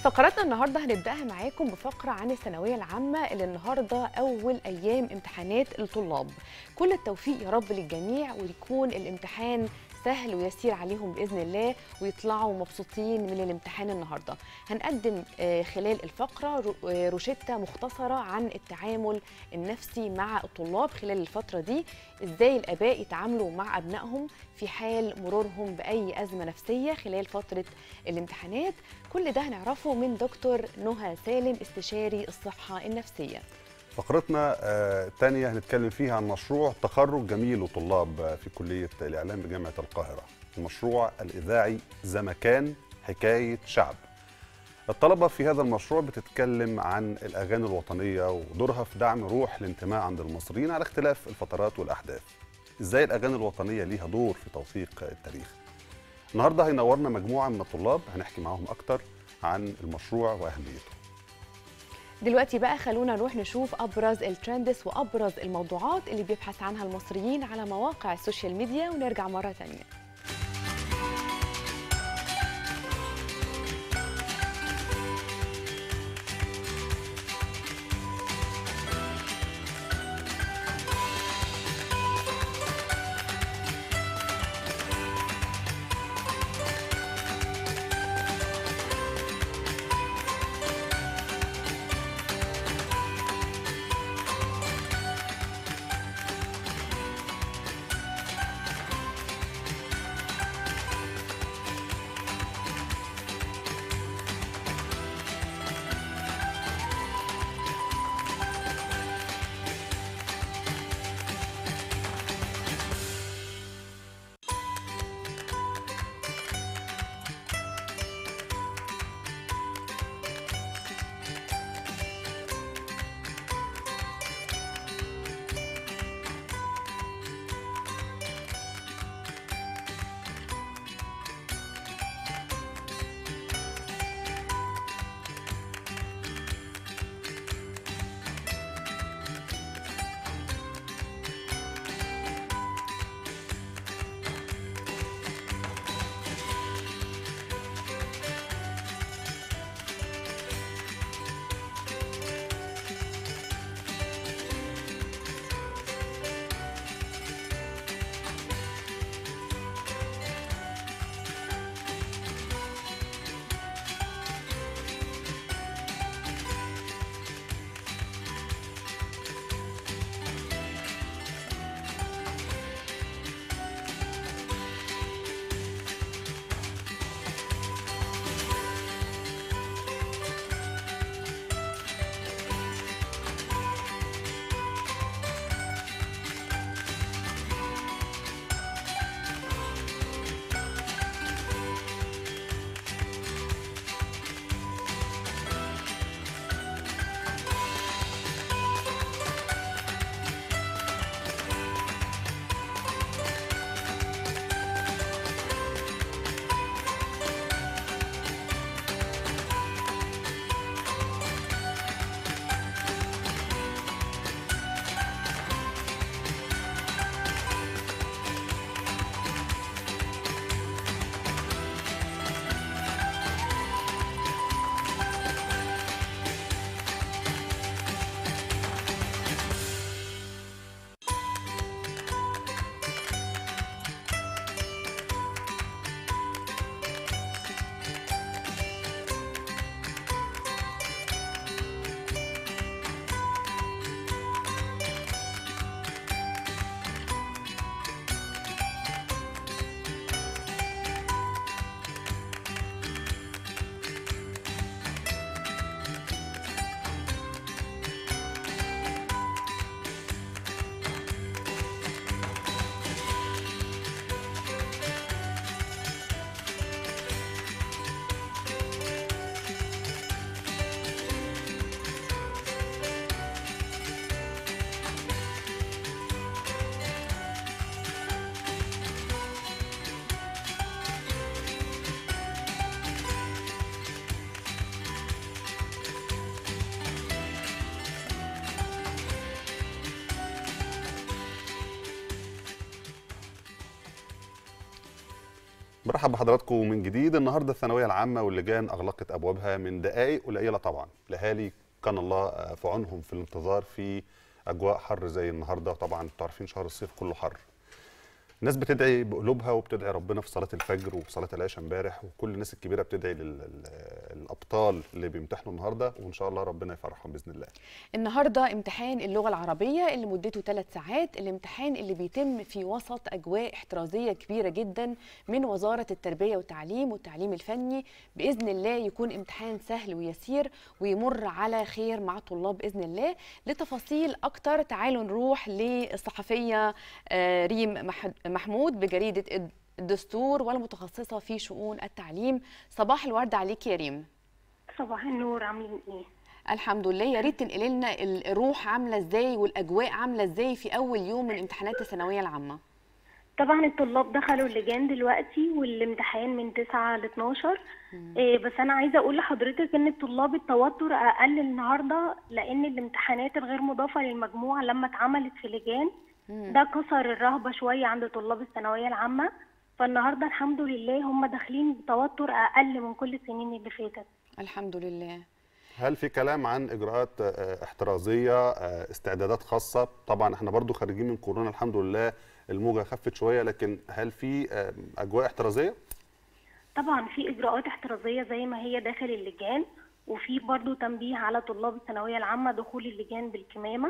فقراتنا النهارده هنبداها معاكم بفقره عن الثانويه العامه اللي النهارده اول ايام امتحانات الطلاب كل التوفيق يا رب للجميع ويكون الامتحان سهل ويسير عليهم باذن الله ويطلعوا مبسوطين من الامتحان النهارده هنقدم آه، خلال الفقره رو- آه، روشته مختصره عن التعامل النفسي مع الطلاب خلال الفتره دي ازاي الاباء يتعاملوا مع ابنائهم في حال مرورهم باي ازمه نفسيه خلال فتره الامتحانات كل ده هنعرفه من دكتور نهى سالم استشاري الصحه النفسيه فقرتنا آه، تانية هنتكلم فيها عن مشروع تخرج جميل لطلاب آه، في كلية الإعلام بجامعة القاهرة المشروع الإذاعي زمكان حكاية شعب الطلبة في هذا المشروع بتتكلم عن الأغاني الوطنية ودورها في دعم روح الانتماء عند المصريين على اختلاف الفترات والأحداث إزاي الأغاني الوطنية ليها دور في توثيق التاريخ النهاردة هينورنا مجموعة من الطلاب هنحكي معاهم أكتر عن المشروع وأهميته دلوقتي بقى خلونا نروح نشوف ابرز الترندز وابرز الموضوعات اللي بيبحث عنها المصريين على مواقع السوشيال ميديا ونرجع مره تانية برحب بحضراتكم من جديد النهارده الثانويه العامه واللجان اغلقت ابوابها من دقائق قليله طبعا الاهالي كان الله في عونهم في الانتظار في اجواء حر زي النهارده طبعا انتوا عارفين شهر الصيف كله حر الناس بتدعي بقلوبها وبتدعي ربنا في صلاه الفجر وفي صلاه العشاء امبارح وكل الناس الكبيره بتدعي للابطال اللي بيمتحنوا النهارده وان شاء الله ربنا يفرحهم باذن الله. النهارده امتحان اللغه العربيه اللي مدته ثلاث ساعات، الامتحان اللي بيتم في وسط اجواء احترازيه كبيره جدا من وزاره التربيه والتعليم والتعليم الفني، باذن الله يكون امتحان سهل ويسير ويمر على خير مع الطلاب باذن الله. لتفاصيل اكتر تعالوا نروح للصحفيه ريم محمود بجريده الدستور والمتخصصه في شؤون التعليم صباح الورد عليك يا ريم صباح النور عاملين ايه الحمد لله يا ريت تنقلي لنا الروح عامله ازاي والاجواء عامله ازاي في اول يوم من امتحانات الثانويه العامه طبعا الطلاب دخلوا اللجان دلوقتي والامتحان من 9 ل 12 إيه بس انا عايزه اقول لحضرتك ان الطلاب التوتر اقل النهارده لان الامتحانات الغير مضافه للمجموعه لما اتعملت في لجان ده كسر الرهبه شويه عند طلاب الثانويه العامه فالنهارده الحمد لله هم داخلين بتوتر اقل من كل السنين اللي فاتت الحمد لله هل في كلام عن اجراءات احترازيه استعدادات خاصه طبعا احنا برضو خارجين من كورونا الحمد لله الموجه خفت شويه لكن هل في اجواء احترازيه طبعا في اجراءات احترازيه زي ما هي داخل اللجان وفي برضو تنبيه على طلاب الثانويه العامه دخول اللجان بالكمامه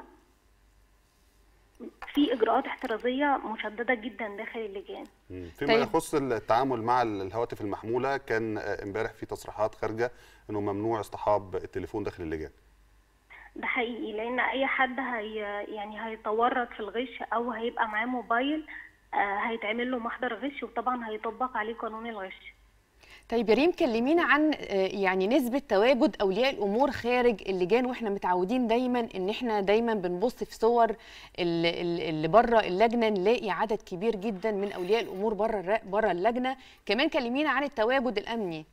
في اجراءات احترازيه مشدده جدا داخل اللجان فيما يخص التعامل مع الهواتف المحموله كان امبارح في تصريحات خارجه انه ممنوع اصطحاب التليفون داخل اللجان ده حقيقي لان اي حد هي يعني هيتورط في الغش او هيبقى معاه موبايل هيتعمل له محضر غش وطبعا هيطبق عليه قانون الغش طيب يا ريم كلمينا عن يعني نسبة تواجد أولياء الأمور خارج اللجان وإحنا متعودين دايما إن إحنا دايما بنبص في صور اللي بره اللجنة نلاقي عدد كبير جدا من أولياء الأمور بره بره اللجنة، كمان كلمينا عن التواجد الأمني.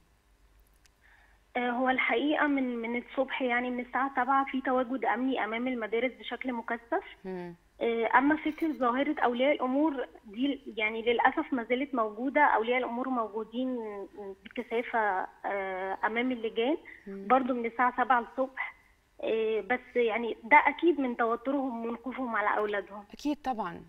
هو الحقيقة من من الصبح يعني من الساعة 7 في تواجد أمني أمام المدارس بشكل مكثف. م. اما فكره ظاهره اولياء الامور دي يعني للاسف ما زالت موجوده اولياء الامور موجودين بكثافه امام اللجان برضو من الساعه 7 الصبح بس يعني ده اكيد من توترهم وموقفهم على اولادهم اكيد طبعا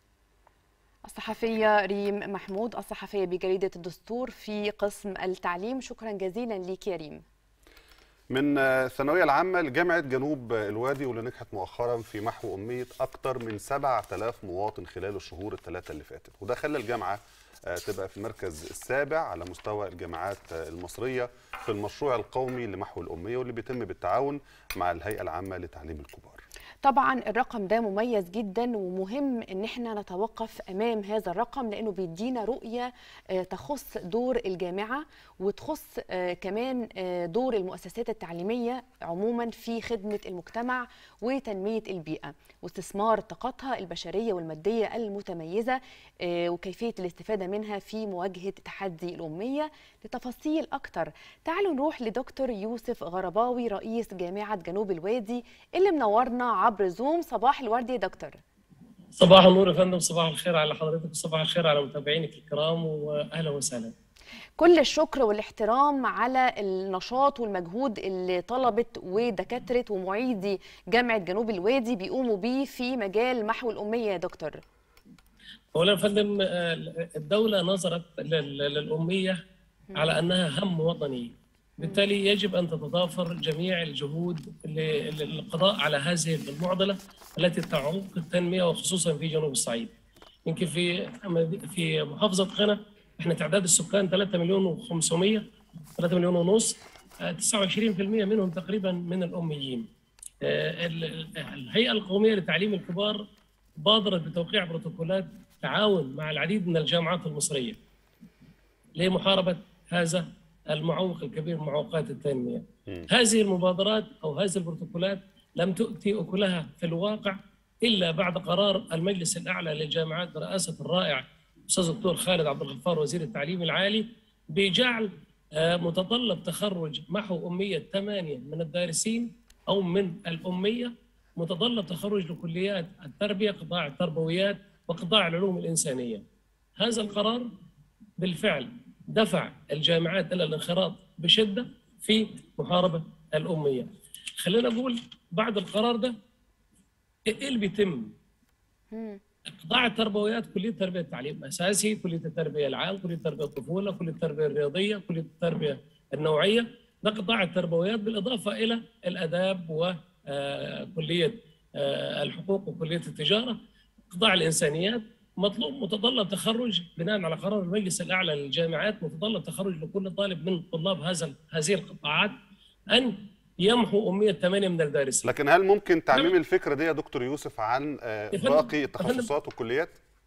الصحفيه ريم محمود الصحفيه بجريده الدستور في قسم التعليم شكرا جزيلا ليك يا ريم من الثانويه العامه لجامعه جنوب الوادي واللي نجحت مؤخرا في محو اميه اكثر من 7000 مواطن خلال الشهور الثلاثه اللي فاتت وده خلى الجامعه تبقى في المركز السابع على مستوى الجامعات المصريه في المشروع القومي لمحو الاميه واللي بيتم بالتعاون مع الهيئه العامه لتعليم الكبار طبعا الرقم ده مميز جدا ومهم ان احنا نتوقف امام هذا الرقم لانه بيدينا رؤيه تخص دور الجامعه وتخص كمان دور المؤسسات التعليميه عموما في خدمه المجتمع وتنميه البيئه واستثمار طاقتها البشريه والماديه المتميزه وكيفيه الاستفاده منها في مواجهه تحدي الاميه لتفاصيل اكتر تعالوا نروح لدكتور يوسف غرباوي رئيس جامعه جنوب الوادي اللي منورنا عبر زوم صباح الورد يا دكتور صباح النور يا فندم صباح الخير على حضرتك وصباح الخير على متابعينك الكرام واهلا وسهلا كل الشكر والاحترام على النشاط والمجهود اللي طلبت ودكاتره ومعيدي جامعه جنوب الوادي بيقوموا بيه في مجال محو الاميه يا دكتور اولا يا فندم الدوله نظرت للاميه على انها هم وطني بالتالي يجب ان تتضافر جميع الجهود للقضاء على هذه المعضله التي تعوق التنميه وخصوصا في جنوب الصعيد. يمكن في في محافظه قنا احنا تعداد السكان 3 مليون و500 3 مليون ونص 29% منهم تقريبا من الاميين. الهيئه القوميه لتعليم الكبار بادرت بتوقيع بروتوكولات تعاون مع العديد من الجامعات المصريه لمحاربه هذا المعوق الكبير من معوقات التنميه. م. هذه المبادرات او هذه البروتوكولات لم تؤتي اكلها في الواقع الا بعد قرار المجلس الاعلى للجامعات برئاسه الرائع الاستاذ الدكتور خالد عبد الغفار وزير التعليم العالي بجعل متطلب تخرج محو اميه ثمانيه من الدارسين او من الاميه متطلب تخرج لكليات التربيه قطاع التربويات وقطاع العلوم الانسانيه. هذا القرار بالفعل دفع الجامعات الى الانخراط بشده في محاربه الاميه. خلينا نقول بعد القرار ده ايه اللي بيتم؟ قطاع التربويات كليه التربيه التعليم اساسي، كليه التربيه العام، كليه تربيه الطفوله، كليه التربيه الرياضيه، كليه التربيه النوعيه، ده قطاع التربويات بالاضافه الى الاداب وكليه الحقوق وكليه التجاره، قطاع الانسانيات، مطلوب متطلب تخرج بناء على قرار المجلس الاعلى للجامعات متطلب تخرج لكل طالب من طلاب هذا هذه القطاعات ان يمحو اميه ثمانيه من الدارسين. لكن هل ممكن تعميم الفكره دي يا دكتور يوسف عن باقي التخصصات والكليات؟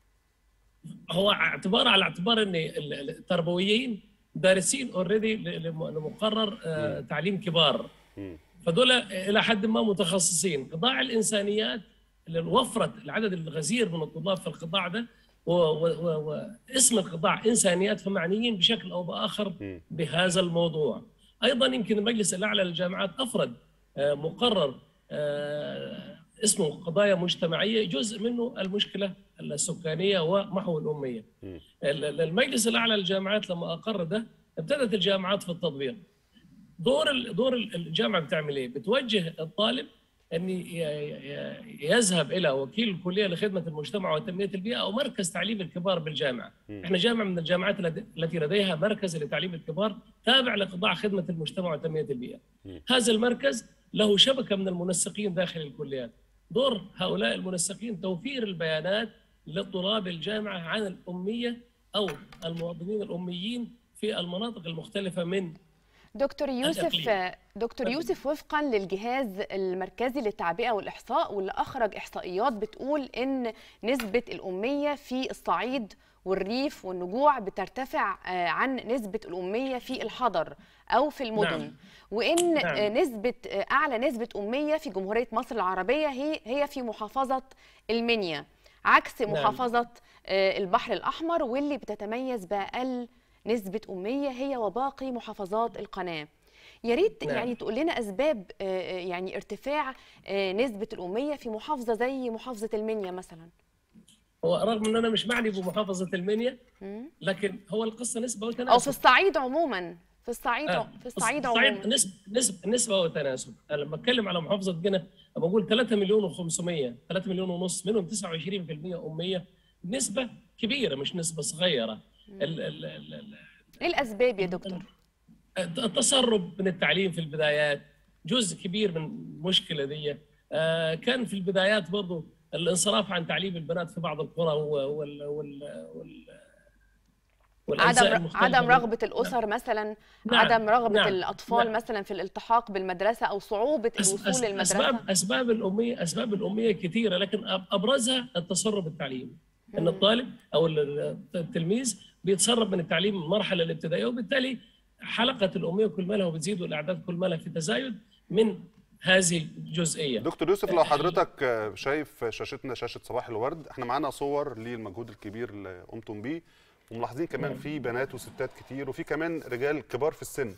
هو اعتبار على اعتبار ان التربويين دارسين اوريدي لمقرر تعليم كبار. فدول الى حد ما متخصصين، قطاع الانسانيات اللي وفرت العدد الغزير من الطلاب في القطاع ده واسم القطاع انسانيات فمعنيين بشكل او باخر بهذا الموضوع. ايضا يمكن المجلس الاعلى للجامعات افرد مقرر اسمه قضايا مجتمعيه جزء منه المشكله السكانيه ومحو الاميه. المجلس الاعلى للجامعات لما اقر ده ابتدت الجامعات في التطبيق. دور دور الجامعه بتعمل ايه؟ بتوجه الطالب ان يذهب الى وكيل الكليه لخدمه المجتمع وتنميه البيئه او مركز تعليم الكبار بالجامعه. احنا جامعه من الجامعات التي لديها مركز لتعليم الكبار تابع لقطاع خدمه المجتمع وتنميه البيئه. هذا المركز له شبكه من المنسقين داخل الكليات. دور هؤلاء المنسقين توفير البيانات لطلاب الجامعه عن الاميه او المواطنين الاميين في المناطق المختلفه من دكتور يوسف دكتور يوسف وفقا للجهاز المركزي للتعبئه والاحصاء واللي اخرج احصائيات بتقول ان نسبه الاميه في الصعيد والريف والنجوع بترتفع عن نسبه الاميه في الحضر او في المدن نعم. وان نعم. نسبه اعلى نسبه اميه في جمهوريه مصر العربيه هي هي في محافظه المنيا عكس محافظه نعم. البحر الاحمر واللي بتتميز باقل نسبة أمية هي وباقي محافظات القناة يا ريت نعم. يعني تقول لنا أسباب يعني ارتفاع نسبة الأمية في محافظة زي محافظة المنيا مثلا هو رغم ان انا مش معني بمحافظه المنيا لكن هو القصه نسبه وتناسب او في الصعيد عموما في الصعيد آه. في الصعيد عموما نسبه نسبه نسبه وتناسب انا لما اتكلم على محافظه جنة بقول 3 مليون و500 3 مليون ونص منهم 29% اميه نسبه كبيره مش نسبه صغيره ال ال ال ايه الاسباب يا دكتور؟ التسرب من التعليم في البدايات جزء كبير من المشكله دي آه كان في البدايات برضه الانصراف عن تعليم البنات في بعض القرى وال وال وال عدم عدم رغبه الاسر مثلا نعم عدم رغبه نعم الأطفال نعم مثلا في الالتحاق بالمدرسه او صعوبه الوصول أس للمدرسه اسباب اسباب الاميه اسباب الاميه كثيره لكن ابرزها التسرب التعليمي ان الطالب او التلميذ بيتسرب من التعليم المرحله الابتدائيه وبالتالي حلقه الاميه كل ما لها وبتزيد والاعداد كل ما لها في تزايد من هذه الجزئيه. دكتور يوسف لو حضرتك شايف شاشتنا شاشه صباح الورد احنا معانا صور للمجهود الكبير اللي قمتم بيه وملاحظين كمان نعم. في بنات وستات كتير وفي كمان رجال كبار في السن.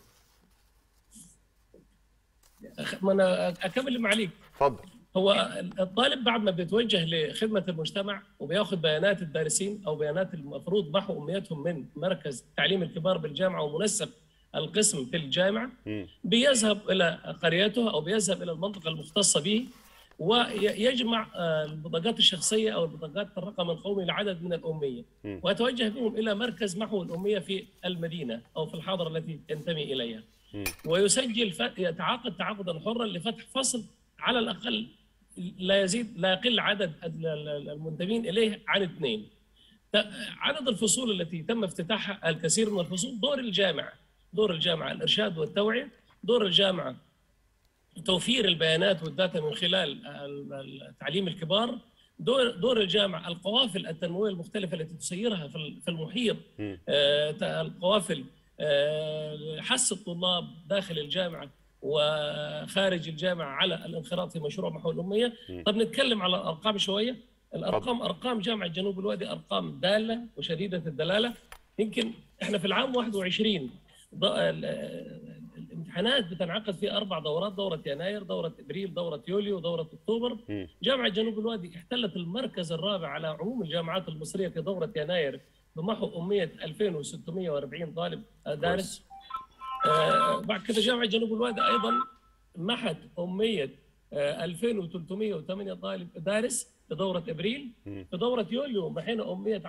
ما انا اكمل اللي معاليك. اتفضل. هو الطالب بعد ما بيتوجه لخدمه المجتمع وبياخذ بيانات الدارسين او بيانات المفروض محو امنيتهم من مركز تعليم الكبار بالجامعه ومنسق القسم في الجامعه بيذهب الى قريته او بيذهب الى المنطقه المختصه به ويجمع البطاقات الشخصيه او البطاقات الرقم القومي لعدد من الاميه ويتوجه بهم الى مركز محو الاميه في المدينه او في الحاضره التي ينتمي اليها ويسجل يتعاقد تعاقدا حرا لفتح فصل على الاقل لا يزيد لا يقل عدد المنتمين اليه عن اثنين. عدد الفصول التي تم افتتاحها الكثير من الفصول دور الجامعه، دور الجامعه الارشاد والتوعيه، دور الجامعه توفير البيانات والداتا من خلال تعليم الكبار، دور دور الجامعه القوافل التنمويه المختلفه التي تسيرها في المحيط القوافل حث الطلاب داخل الجامعه وخارج الجامعه على الانخراط في مشروع محو الاميه، طب نتكلم على الارقام شويه، الارقام ارقام جامعه جنوب الوادي ارقام داله وشديده الدلاله، يمكن احنا في العام 21 الامتحانات بتنعقد في اربع دورات، دوره يناير، دوره ابريل، دوره يوليو، دوره اكتوبر. جامعه جنوب الوادي احتلت المركز الرابع على عموم الجامعات المصريه في دوره يناير بمحو اميه 2640 طالب دارس آه، بعد كده جامعه جنوب الوادي ايضا محت اميه آه، 2308 طالب دارس في دوره ابريل في دوره يوليو محينا اميه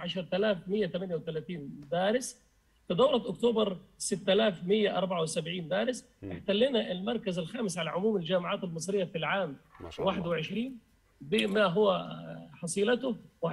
10138 دارس في دوره اكتوبر 6174 دارس احتلنا المركز الخامس على عموم الجامعات المصريه في العام ما شاء الله 21 بما هو حصيلته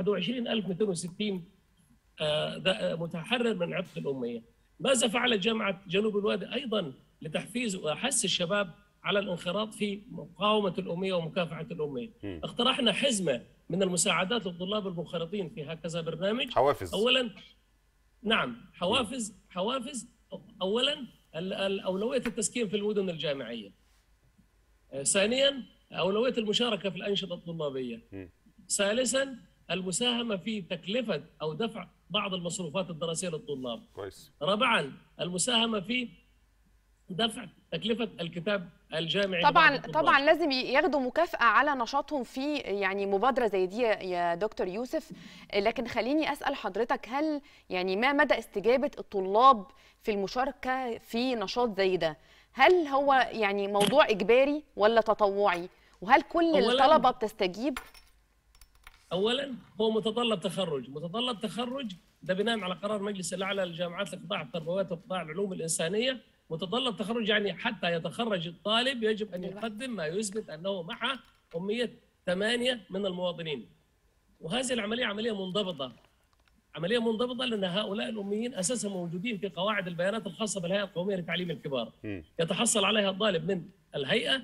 21260 آه، ده- متحرر من عبء الاميه. ماذا فعلت جامعه جنوب الوادي ايضا لتحفيز وحث الشباب على الانخراط في مقاومه الاميه ومكافحه الاميه؟ مم. اقترحنا حزمه من المساعدات للطلاب المنخرطين في هكذا برنامج حوافز اولا نعم حوافز حوافز اولا ال- ال- اولويه التسكين في المدن الجامعيه آه، ثانيا اولويه المشاركه في الانشطه الطلابيه مم. ثالثا المساهمه في تكلفه او دفع بعض المصروفات الدراسيه للطلاب كويس رابعا المساهمه في دفع تكلفه الكتاب الجامعي طبعا لبعض الطلاب. طبعا لازم ياخدوا مكافأة على نشاطهم في يعني مبادرة زي دي يا دكتور يوسف لكن خليني أسأل حضرتك هل يعني ما مدى استجابة الطلاب في المشاركة في نشاط زي ده هل هو يعني موضوع إجباري ولا تطوعي وهل كل أولاً- الطلبة بتستجيب اولا هو متطلب تخرج متطلب تخرج ده بناء على قرار مجلس الاعلى للجامعات لقطاع التربويات وقطاع العلوم الانسانيه متطلب تخرج يعني حتى يتخرج الطالب يجب ان يقدم ما يثبت انه معه اميه ثمانيه من المواطنين وهذه العمليه عمليه منضبطه عمليه منضبطه لان هؤلاء الاميين اساسا موجودين في قواعد البيانات الخاصه بالهيئه القوميه لتعليم الكبار مم. يتحصل عليها الطالب من الهيئه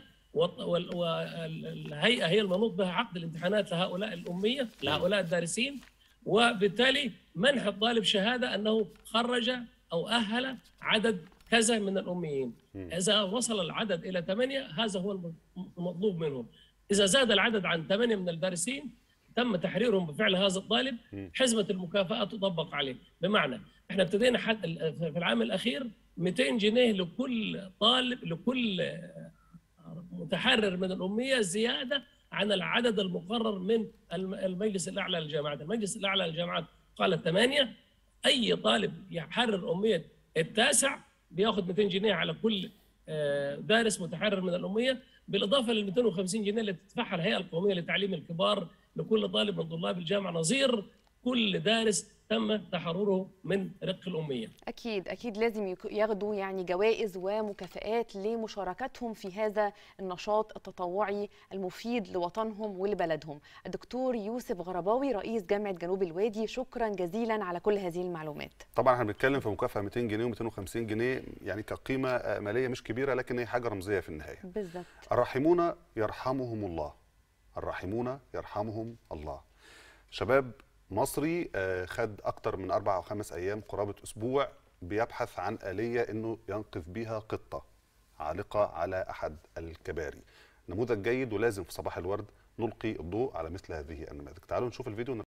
والهيئه هي المنوط بها عقد الامتحانات لهؤلاء الاميه لهؤلاء الدارسين وبالتالي منح الطالب شهاده انه خرج او اهل عدد كذا من الاميين اذا وصل العدد الى ثمانيه هذا هو الم- المطلوب منهم اذا زاد العدد عن ثمانيه من الدارسين تم تحريرهم بفعل هذا الطالب حزمه المكافاه تطبق عليه بمعنى احنا ابتدينا حد في العام الاخير 200 جنيه لكل طالب لكل متحرر من الأمية زيادة عن العدد المقرر من الم- المجلس الأعلى للجامعات المجلس الأعلى للجامعات قال ثمانية أي طالب يحرر أمية التاسع بياخذ 200 جنيه على كل آه، دارس متحرر من الأمية بالإضافة لل 250 جنيه اللي تدفعها الهيئة القومية لتعليم الكبار لكل طالب من طلاب الجامعة نظير كل دارس تم تحرره من رق الأمية أكيد أكيد لازم يك- ياخدوا يعني جوائز ومكافآت لمشاركتهم في هذا النشاط التطوعي المفيد لوطنهم ولبلدهم الدكتور يوسف غرباوي رئيس جامعة جنوب الوادي شكرا جزيلا على كل هذه المعلومات طبعا احنا بنتكلم في مكافاه 200 جنيه و250 جنيه يعني كقيمه آه، ماليه مش كبيره لكن هي حاجه رمزيه في النهايه بالظبط الراحمون يرحمهم الله الراحمون يرحمهم الله شباب مصري آه، خد اكتر من اربع او خمس ايام قرابه اسبوع بيبحث عن اليه انه ينقذ بيها قطه عالقه على احد الكباري نموذج جيد ولازم في صباح الورد نلقي الضوء على مثل هذه النماذج تعالوا نشوف الفيديو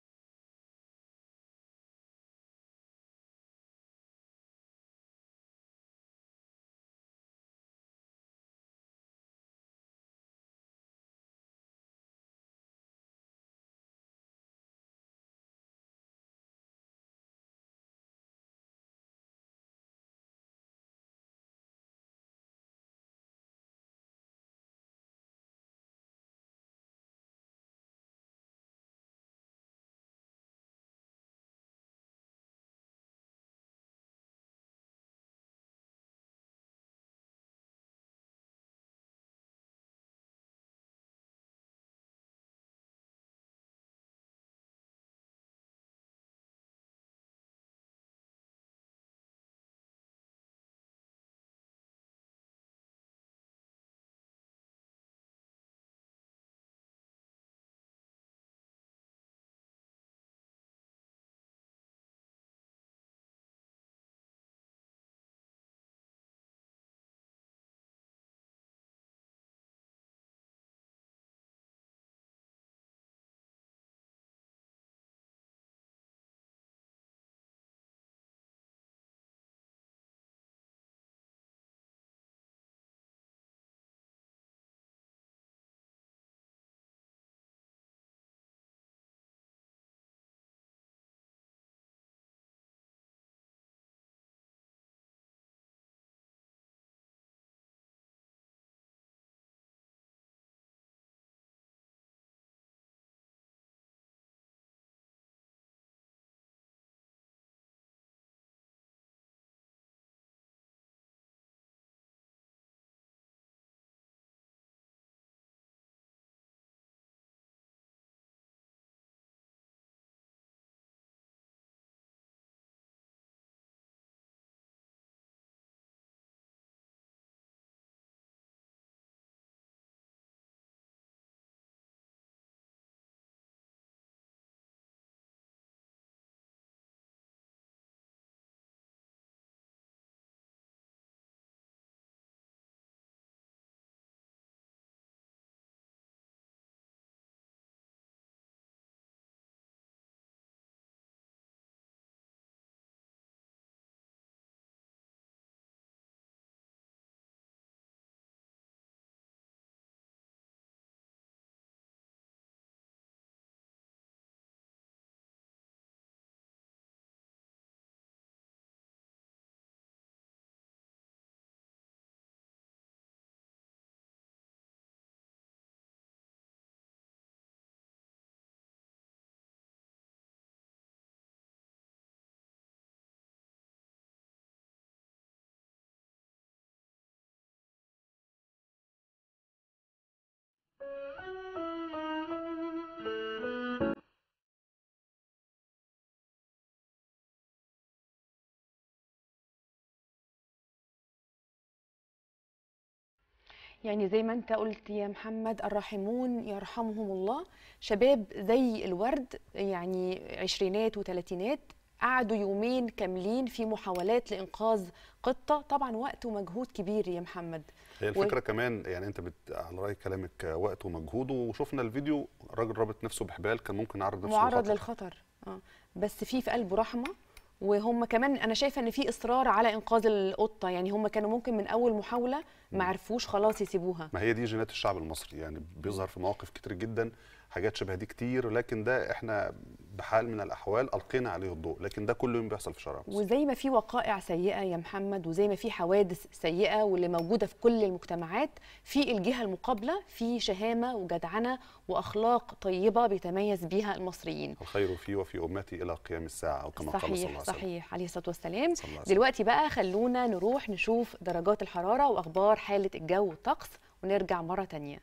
يعني زي ما انت قلت يا محمد الراحمون يرحمهم الله شباب زي الورد يعني عشرينات وثلاثينات قعدوا يومين كاملين في محاولات لإنقاذ قطة طبعا وقت ومجهود كبير يا محمد هي الفكره كمان يعني انت بت... على راي كلامك آه، وقت ومجهود وشفنا الفيديو الراجل رابط نفسه بحبال كان ممكن يعرض نفسه معرض للخطر. للخطر اه بس في في قلبه رحمه وهم كمان انا شايفه ان في اصرار على انقاذ القطه يعني هم كانوا ممكن من اول محاوله ما عرفوش خلاص يسيبوها ما هي دي جينات الشعب المصري يعني بيظهر في مواقف كتير جدا حاجات شبه دي كتير لكن ده احنا بحال من الاحوال القينا عليه الضوء لكن ده كل يوم بيحصل في شارع مصر وزي ما في وقائع سيئه يا محمد وزي ما في حوادث سيئه واللي موجوده في كل المجتمعات في الجهه المقابله في شهامه وجدعنه واخلاق طيبه بيتميز بيها المصريين الخير في وفي امتي الى قيام الساعه او كما قال صلى الله صحيح عليه وسلم صحيح عليه الصلاه والسلام صلى الله عليه وسلم. دلوقتي بقى خلونا نروح نشوف درجات الحراره واخبار حاله الجو والطقس ونرجع مره تانية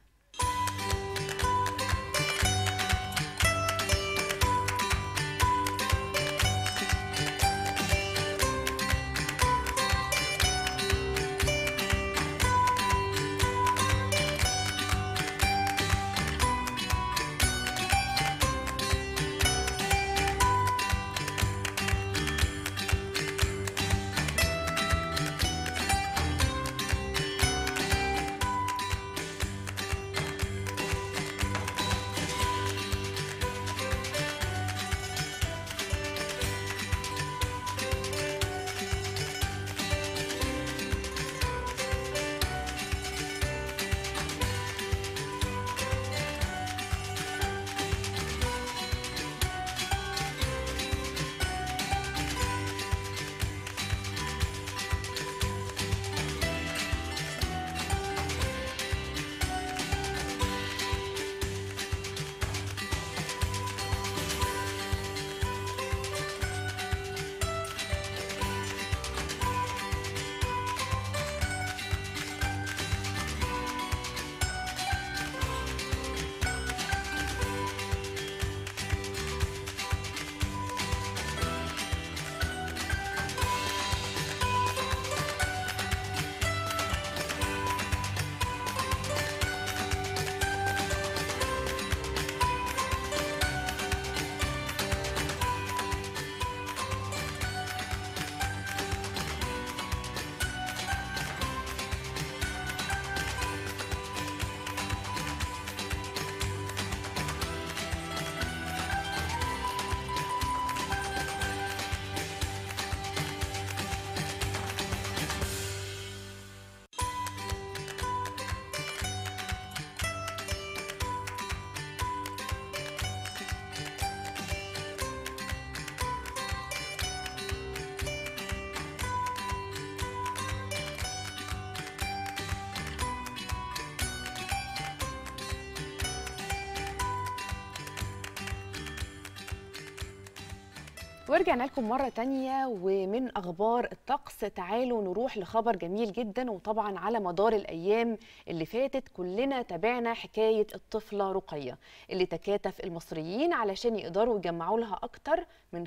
ورجعنا لكم مرة تانية ومن أخبار الطقس تعالوا نروح لخبر جميل جدا وطبعا على مدار الأيام اللي فاتت كلنا تابعنا حكاية الطفلة رقية اللي تكاتف المصريين علشان يقدروا يجمعوا لها أكتر من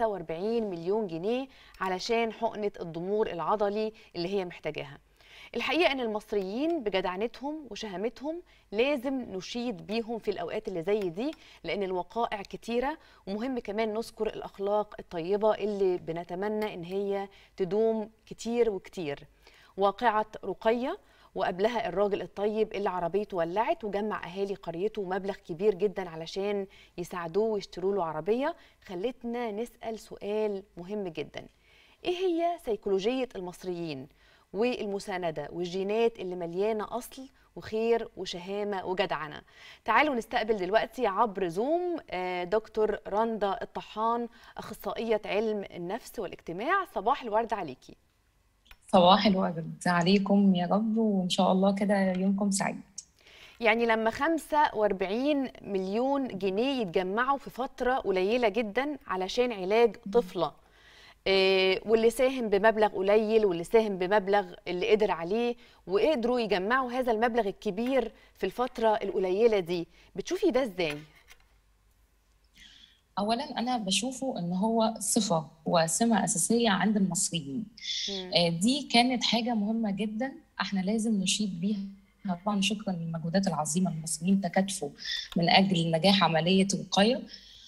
45 مليون جنيه علشان حقنة الضمور العضلي اللي هي محتاجاها الحقيقه ان المصريين بجدعنتهم وشهامتهم لازم نشيد بيهم في الاوقات اللي زي دي لان الوقائع كتيره ومهم كمان نذكر الاخلاق الطيبه اللي بنتمنى ان هي تدوم كتير وكتير واقعه رقيه وقبلها الراجل الطيب اللي عربيته ولعت وجمع اهالي قريته مبلغ كبير جدا علشان يساعدوه ويشتروا له عربيه خلتنا نسال سؤال مهم جدا ايه هي سيكولوجيه المصريين والمساندة والجينات اللي مليانة أصل وخير وشهامة وجدعنة تعالوا نستقبل دلوقتي عبر زوم آه، دكتور رندا الطحان أخصائية علم النفس والاجتماع صباح الورد عليكي صباح الورد عليكم يا رب وإن شاء الله كده يومكم سعيد يعني لما 45 مليون جنيه يتجمعوا في فترة قليلة جدا علشان علاج طفلة آه، واللي ساهم بمبلغ قليل واللي ساهم بمبلغ اللي قدر عليه وقدروا يجمعوا هذا المبلغ الكبير في الفترة القليلة دي بتشوفي ده ازاي؟ اولا انا بشوفه ان هو صفه وسمه اساسيه عند المصريين آه، دي كانت حاجه مهمه جدا احنا لازم نشيد بيها طبعا شكرا للمجهودات العظيمه المصريين تكاتفوا من اجل نجاح عمليه الوقايه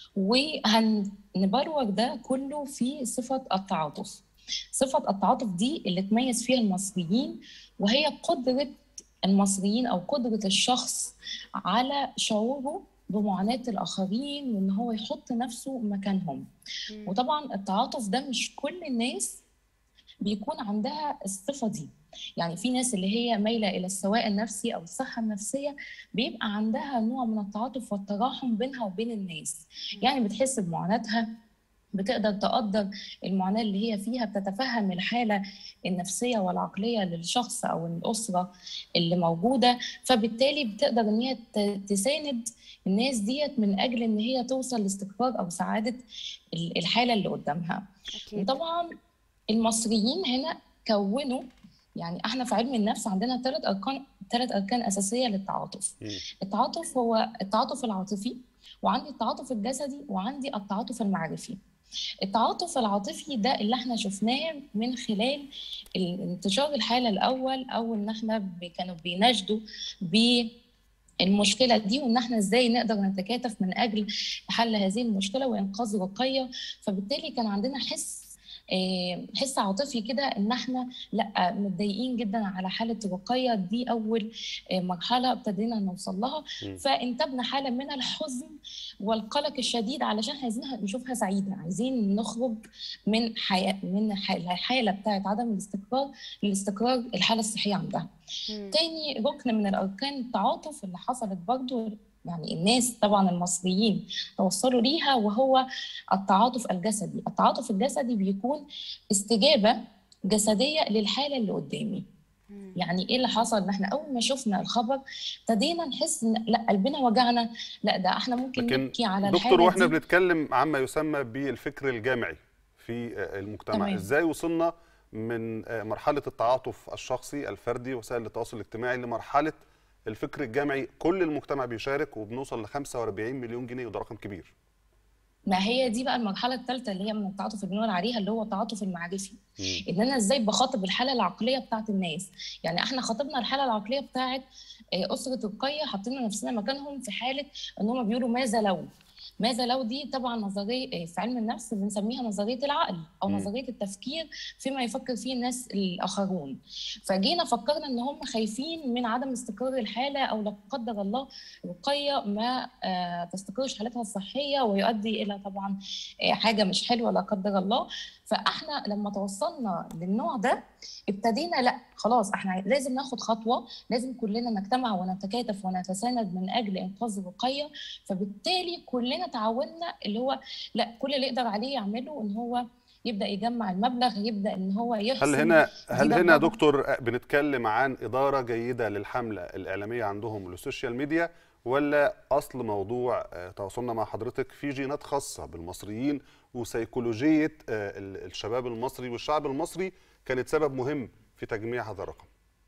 وهنبرر ده كله في صفه التعاطف صفه التعاطف دي اللي تميز فيها المصريين وهي قدره المصريين او قدره الشخص على شعوره بمعاناة الآخرين وإن هو يحط نفسه مكانهم مم. وطبعا التعاطف ده مش كل الناس بيكون عندها الصفة دي يعني في ناس اللي هي مايلة إلى السواء النفسي أو الصحة النفسية بيبقى عندها نوع من التعاطف والتراحم بينها وبين الناس يعني بتحس بمعاناتها بتقدر تقدر المعاناة اللي هي فيها بتتفهم الحالة النفسية والعقلية للشخص أو الأسرة اللي موجودة فبالتالي بتقدر إن هي ت- تساند الناس ديت من أجل إن هي توصل لاستقرار أو سعادة ال- الحالة اللي قدامها أكيد وطبعا المصريين هنا كونوا يعني احنا في علم النفس عندنا ثلاث اركان ثلاث اركان اساسيه للتعاطف مم. التعاطف هو التعاطف العاطفي وعندي التعاطف الجسدي وعندي التعاطف المعرفي التعاطف العاطفي ده اللي احنا شفناه من خلال ال- انتشار الحاله الاول او ان احنا ب- كانوا بيناشدوا بالمشكله دي وان احنا ازاي نقدر نتكاتف من اجل حل هذه المشكله وانقاذ رقيه فبالتالي كان عندنا حس آه، حس عاطفي كده ان احنا لا متضايقين جدا على حاله رقيه دي اول آه، مرحله ابتدينا نوصل لها مم. فانتبنا حاله من الحزن والقلق الشديد علشان عايزينها نشوفها سعيده عايزين نخرج من حياه من ح- الحاله بتاعت عدم الاستقرار لاستقرار الحاله الصحيه عندها مم. تاني ركن من الاركان التعاطف اللي حصلت برضو يعني الناس طبعا المصريين توصلوا ليها وهو التعاطف الجسدي التعاطف الجسدي بيكون استجابه جسديه للحاله اللي قدامي مم. يعني ايه اللي حصل ان احنا اول ما شفنا الخبر ابتدينا نحس ان لا قلبنا وجعنا لا ده احنا ممكن لكن نبكي على دكتور الحاله واحنا دي بنتكلم عما يسمى بالفكر الجامعي في آه، المجتمع تمام. ازاي وصلنا من آه، مرحله التعاطف الشخصي الفردي وسائل التواصل الاجتماعي لمرحله الفكر الجامعي كل المجتمع بيشارك وبنوصل ل 45 مليون جنيه وده رقم كبير ما هي دي بقى المرحله الثالثه اللي هي من التعاطف اللي بنقول عليها اللي هو التعاطف المعرفي مم. ان انا ازاي بخاطب الحاله العقليه بتاعت الناس يعني احنا خاطبنا الحاله العقليه بتاعت آه، اسره القيه حاطين نفسنا مكانهم في حاله ان هم بيقولوا ماذا لو ماذا لو دي طبعا نظريه آه، في علم النفس بنسميها نظريه العقل او مم. نظريه التفكير فيما يفكر فيه الناس الاخرون فجينا فكرنا ان هم خايفين من عدم استقرار الحاله او لا قدر الله رقيه ما آه، تستقرش حالتها الصحيه ويؤدي الى طبعا آه، حاجه مش حلوه لا قدر الله فاحنا لما توصلنا للنوع ده ابتدينا لا خلاص احنا لازم ناخد خطوه لازم كلنا نجتمع ونتكاتف ونتساند من اجل انقاذ الرقيه فبالتالي كلنا تعاوننا اللي هو لا كل اللي يقدر عليه يعمله ان هو يبدا يجمع المبلغ يبدا ان هو يحسن هل هنا هل ده هنا طبعاً. دكتور آه، بنتكلم عن اداره جيده للحمله الاعلاميه عندهم للسوشيال ميديا ولا اصل موضوع آه، تواصلنا مع حضرتك في جينات خاصه بالمصريين وسيكولوجيه آه، ال- الشباب المصري والشعب المصري كانت سبب مهم في تجميع هذا الرقم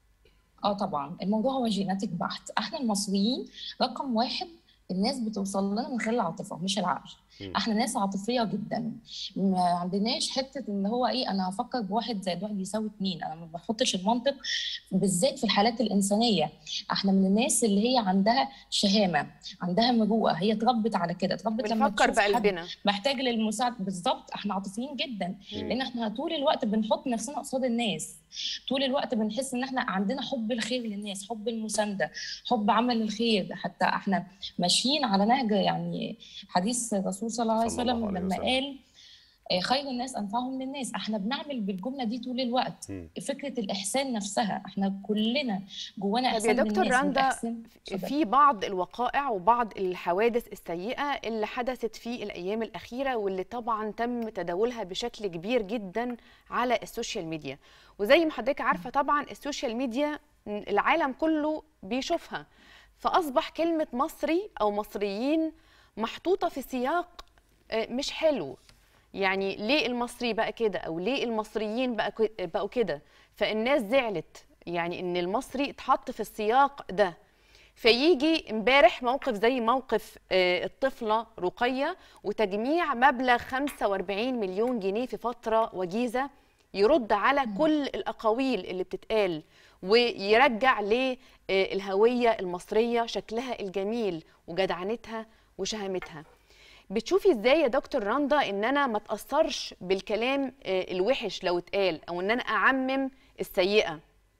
اه طبعا الموضوع هو جيناتيك بحت احنا المصريين رقم واحد الناس بتوصل لنا من خلال العاطفه مش العقل مم. احنا ناس عاطفيه جدا ما عندناش حته ان هو ايه انا هفكر بواحد زائد واحد يساوي اتنين انا ما بحطش المنطق بالذات في الحالات الانسانيه احنا من الناس اللي هي عندها شهامه عندها مروءه هي اتربت على كده اتربت لما بنفكر تشوف حد بقلبنا محتاج للمساعده بالظبط احنا عاطفيين جدا مم. لان احنا طول الوقت بنحط نفسنا قصاد الناس طول الوقت بنحس ان احنا عندنا حب الخير للناس حب المسانده حب عمل الخير حتى احنا ماشيين على نهج يعني حديث الرسول صلى الله عليه صلى الله وسلم عليه لما وسلم. قال آه، خير الناس انفعهم للناس احنا بنعمل بالجمله دي طول الوقت مم. فكره الاحسان نفسها احنا كلنا جوانا طب يا احسان دكتور للناس رندا، والإحسان- اتفضل. في بعض الوقائع وبعض الحوادث السيئة اللي حدثت في الأيام الأخيرة واللي طبعا تم تداولها بشكل كبير جدا على السوشيال ميديا وزي ما حضرتك عارفة طبعا السوشيال ميديا العالم كله بيشوفها فأصبح كلمة مصري أو مصريين محطوطة في سياق آه، مش حلو يعني ليه المصري بقى كده او ليه المصريين بقى ك- بقوا كده فالناس زعلت يعني ان المصري اتحط في السياق ده فيجي امبارح موقف زي موقف آه، الطفله رقيه وتجميع مبلغ 45 مليون جنيه في فتره وجيزه يرد على كل الاقاويل اللي بتتقال ويرجع للهويه المصريه شكلها الجميل وجدعنتها وشهامتها بتشوفي ازاي يا دكتور رندا ان انا ما اتاثرش بالكلام آه، الوحش لو اتقال او ان انا اعمم السيئه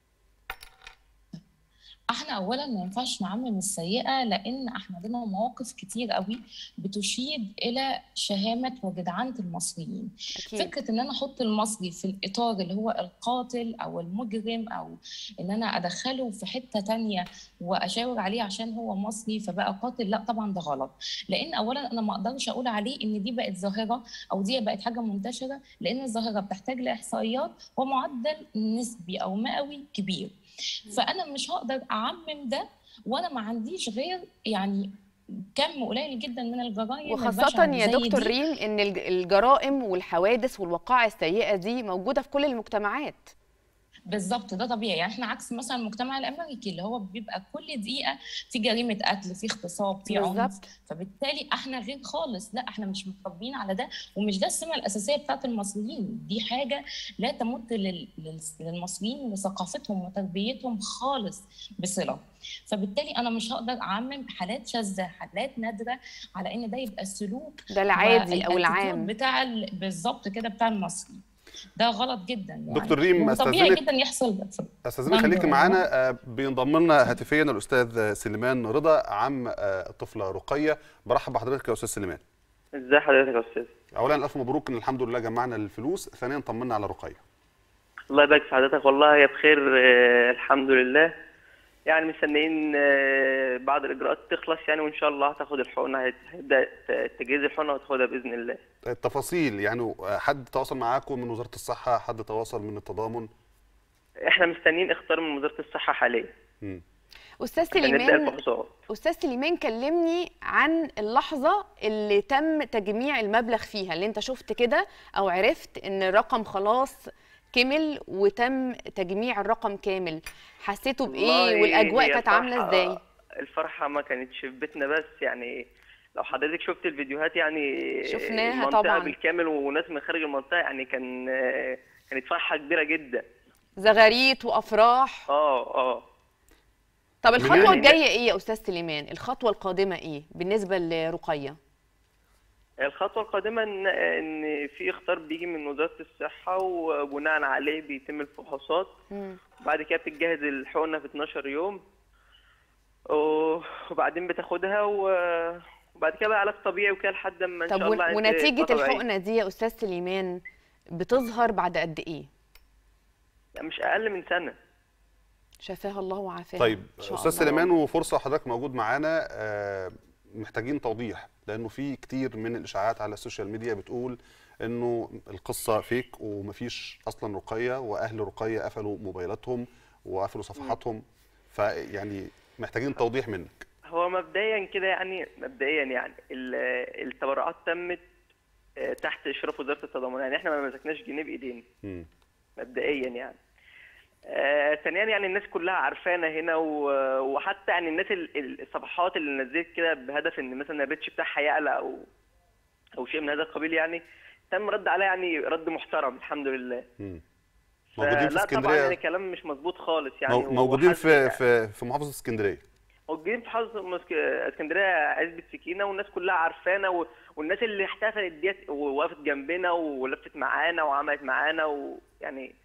احنا اولا ما ينفعش نعمم السيئه لان احنا عندنا مواقف كتير قوي بتشيد الى شهامه وجدعنه المصريين اكيد فكره ان انا احط المصري في الاطار اللي هو القاتل او المجرم او ان انا ادخله في حته تانية واشاور عليه عشان هو مصري فبقى قاتل لا طبعا ده غلط لان اولا انا ما اقدرش اقول عليه ان دي بقت ظاهره او دي بقت حاجه منتشره لان الظاهره بتحتاج لاحصائيات ومعدل نسبي او مئوي كبير فانا مش هقدر اعمم ده وانا ما عنديش غير يعني كم قليل جدا من الجرائم وخاصة البشعة يا زي دكتور دي. ريم ان الج- الجرائم والحوادث والوقائع السيئة دي موجودة في كل المجتمعات بالظبط ده طبيعي يعني احنا عكس مثلا المجتمع الامريكي اللي هو بيبقى كل دقيقه في جريمه قتل في اغتصاب في عنف بالظبط فبالتالي احنا غير خالص لا احنا مش متربيين على ده ومش ده السمه الاساسيه بتاعت المصريين دي حاجه لا تمت لل- لل- للمصريين لثقافتهم وتربيتهم خالص بصله فبالتالي انا مش هقدر اعمم حالات شاذه حالات نادره على ان ده يبقى السلوك ده العادي او والاتيتيود العام بتاع ال- بالظبط كده بتاع المصري ده غلط جدا يعني دكتور ريم وطبيعي استاذنك جدا يحصل استاذنك نعم، خليكي نعم. معانا آه، بينضم لنا هاتفيا الاستاذ سليمان رضا عم آه، الطفله رقيه برحب بحضرتك يا استاذ سليمان ازي حضرتك يا استاذ اولا الف مبروك ان الحمد لله جمعنا الفلوس ثانيا طمنا على رقيه الله يبارك في حضرتك والله هي بخير آه، الحمد لله يعني مستنيين آه، بعض الاجراءات تخلص يعني وان شاء الله هتاخد الحقنه هت- هيبدا ت- تجهيز الحقنه وتاخدها باذن الله التفاصيل يعني آه، حد تواصل معاكم من وزاره الصحه حد تواصل من التضامن احنا مستنيين اختار من وزاره الصحه حاليا مم. استاذ عشان نبدا سليمان الفحوصات استاذ سليمان كلمني عن اللحظة اللي تم تجميع المبلغ فيها اللي انت شفت كده او عرفت ان الرقم خلاص كمل وتم تجميع الرقم كامل حسيتوا بايه والله والاجواء هي كانت عاملة الفرحة- ازاي الفرحه ما كانتش في بيتنا بس يعني لو حضرتك شفت الفيديوهات يعني شفناها المنطقة طبعاً. بالكامل وناس من خارج المنطقه يعني كان آه، كانت فرحه كبيره جدا زغاريت وافراح اه اه طب الخطوة يعني- الجاية ايه يا استاذ سليمان الخطوة القادمة ايه بالنسبة لرقية الخطوة القادمة إن إن في إخطار بيجي من وزارة الصحة وبناء عليه بيتم الفحوصات مم. وبعد كده بتتجهز الحقنة في 12 يوم و- وبعدين بتاخدها و- وبعد كده بقى علاج طبيعي وكده لحد ما إن طب شاء ون- الله عند ونتيجة فترة بعيدة. الحقنة دي يا استاذ سليمان بتظهر بعد قد ايه يعني مش أقل من سنة شفاها الله وعافاها طيب إن شاء استاذ الله. سليمان وفرصه حضرتك موجود معانا آه، محتاجين توضيح لانه في كتير من الاشاعات على السوشيال ميديا بتقول انه القصه فيك ومفيش اصلا رقيه واهل رقيه قفلوا موبايلاتهم وقفلوا صفحاتهم فيعني محتاجين توضيح منك هو مبدئيا كده يعني مبدئيا يعني ال- التبرعات تمت آه، تحت إشراف وزارة التضامن يعني إحنا ما مسكناش جنيه بإيدينا مم. مبدئيا يعني آه، ثانيا يعني الناس كلها عارفانا هنا و- وحتى يعني الناس ال- ال- الصفحات اللي نزلت كده بهدف ان مثلا الريتش بتاعها يعلى او او شيء من هذا القبيل يعني تم رد عليها يعني رد محترم الحمد لله مم. موجودين في فلا طبعا يعني اسكندريه كلام مش مظبوط خالص يعني مو- موجودين وحد- في في في محافظه اسكندريه موجودين في حظ مسك- اسكندريه عزبه سكينه والناس كلها عارفانا و... والناس اللي احتفلت ديت ووقفت جنبنا ولفت معانا وعملت معانا ويعني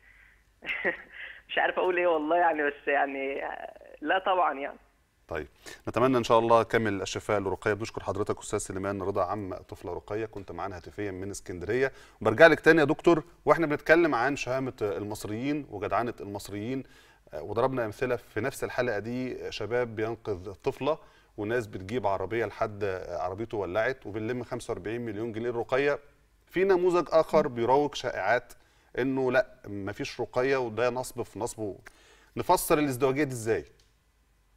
مش عارف اقول ايه والله يعني بس يعني لا طبعا يعني طيب نتمنى ان شاء الله كامل الشفاء لرقيه بنشكر حضرتك استاذ سليمان رضا عم طفله رقيه كنت معانا هاتفيا من اسكندريه وبرجع لك تاني يا دكتور واحنا بنتكلم عن شهامه المصريين وجدعنه المصريين آه، وضربنا امثله في نفس الحلقه دي شباب بينقذ طفله وناس بتجيب عربيه لحد آه، عربيته ولعت وبنلم 45 مليون جنيه الرقيه في نموذج اخر بيروج شائعات انه لا مفيش رقيه وده نصب في نصبه نفسر الازدواجيه دي ازاي؟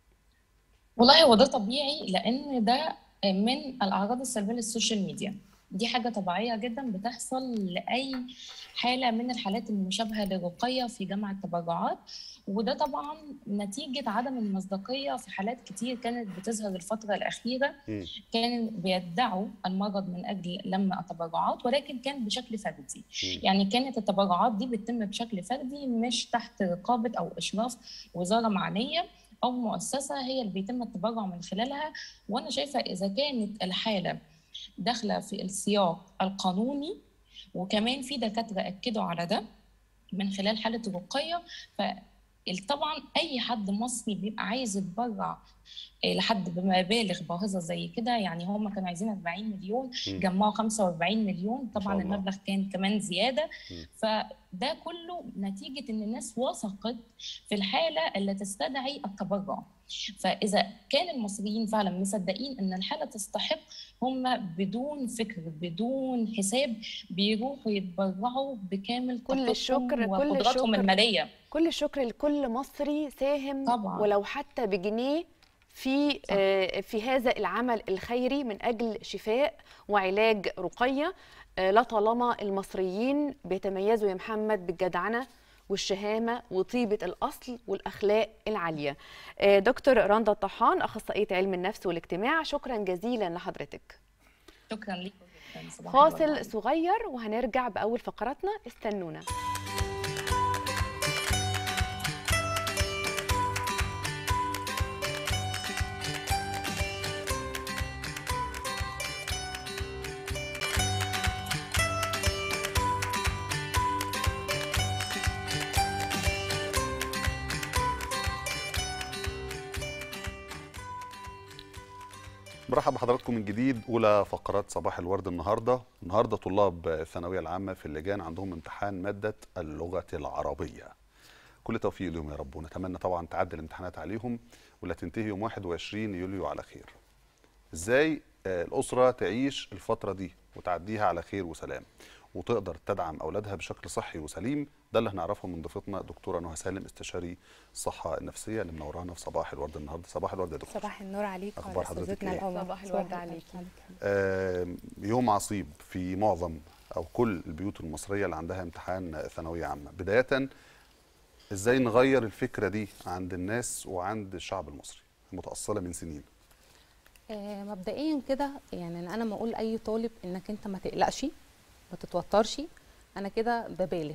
والله هو ده طبيعي لان ده من الاعراض السلبيه للسوشيال ميديا دي حاجة طبيعية جدا بتحصل لأي حالة من الحالات المشابهة للرقية في جمع التبرعات وده طبعا نتيجة عدم المصداقية في حالات كتير كانت بتظهر الفترة الأخيرة مم. كانوا بيدعوا المرض من أجل لم التبرعات ولكن كان بشكل فردي مم. يعني كانت التبرعات دي بتتم بشكل فردي مش تحت رقابة أو إشراف وزارة معنية أو مؤسسة هي اللي بيتم التبرع من خلالها وأنا شايفة إذا كانت الحالة داخله في السياق القانوني وكمان في دكاتره اكدوا على ده من خلال حاله الرقيه فطبعا اي حد مصري بيبقى عايز يتبرع آه، لحد بمبالغ باهظه زي كده يعني هم كانوا عايزين 40 مليون مم. جمعوا 45 مليون شاء طبعا الله. المبلغ كان كمان زياده مم. فده كله نتيجه ان الناس وثقت في الحاله اللي تستدعي التبرع فاذا كان المصريين فعلا مصدقين ان الحاله تستحق هم بدون فكر بدون حساب بيروحوا يتبرعوا بكامل كل طاقتهم الشكر- كل وقدراتهم الشكر. الماليه كل الشكر لكل مصري ساهم طبعاً. ولو حتى بجنيه في صح. آه، في هذا العمل الخيري من اجل شفاء وعلاج رقيه آه، لطالما المصريين بيتميزوا يا محمد بالجدعنه والشهامه وطيبه الاصل والاخلاق العاليه. آه، دكتور رندا الطحان اخصائيه علم النفس والاجتماع شكرا جزيلا لحضرتك. شكرا لكم جدا صباح الورد فاصل عليكم. صغير وهنرجع باول فقراتنا استنونا. مرحبا بحضراتكم من جديد اولى فقرات صباح الورد النهارده النهارده طلاب الثانويه العامه في اللجان عندهم امتحان ماده اللغه العربيه كل توفيق لهم يا رب ونتمنى طبعا تعدي الامتحانات عليهم ولا تنتهي يوم 21 يوليو على خير ازاي آه، الاسره تعيش الفتره دي وتعديها على خير وسلام وتقدر تدعم اولادها بشكل صحي وسليم ده اللي هنعرفه من ضيفتنا دكتوره نهى سالم استشاري الصحه النفسيه اللي منورانا في صباح الورد النهارده صباح الورد يا دكتور صباح النور عليك أخبار وعلى حضرتك أستاذتنا إيه؟ العمر صباح الورد عليكي. آه، يوم عصيب في معظم او كل البيوت المصريه اللي عندها امتحان ثانويه عامه بدايه ازاي نغير الفكره دي عند الناس وعند الشعب المصري متاصله من سنين آه مبدئيا كده يعني إن انا ما اقول اي طالب انك انت ما تقلقش ما تتوترش انا كده ببالغ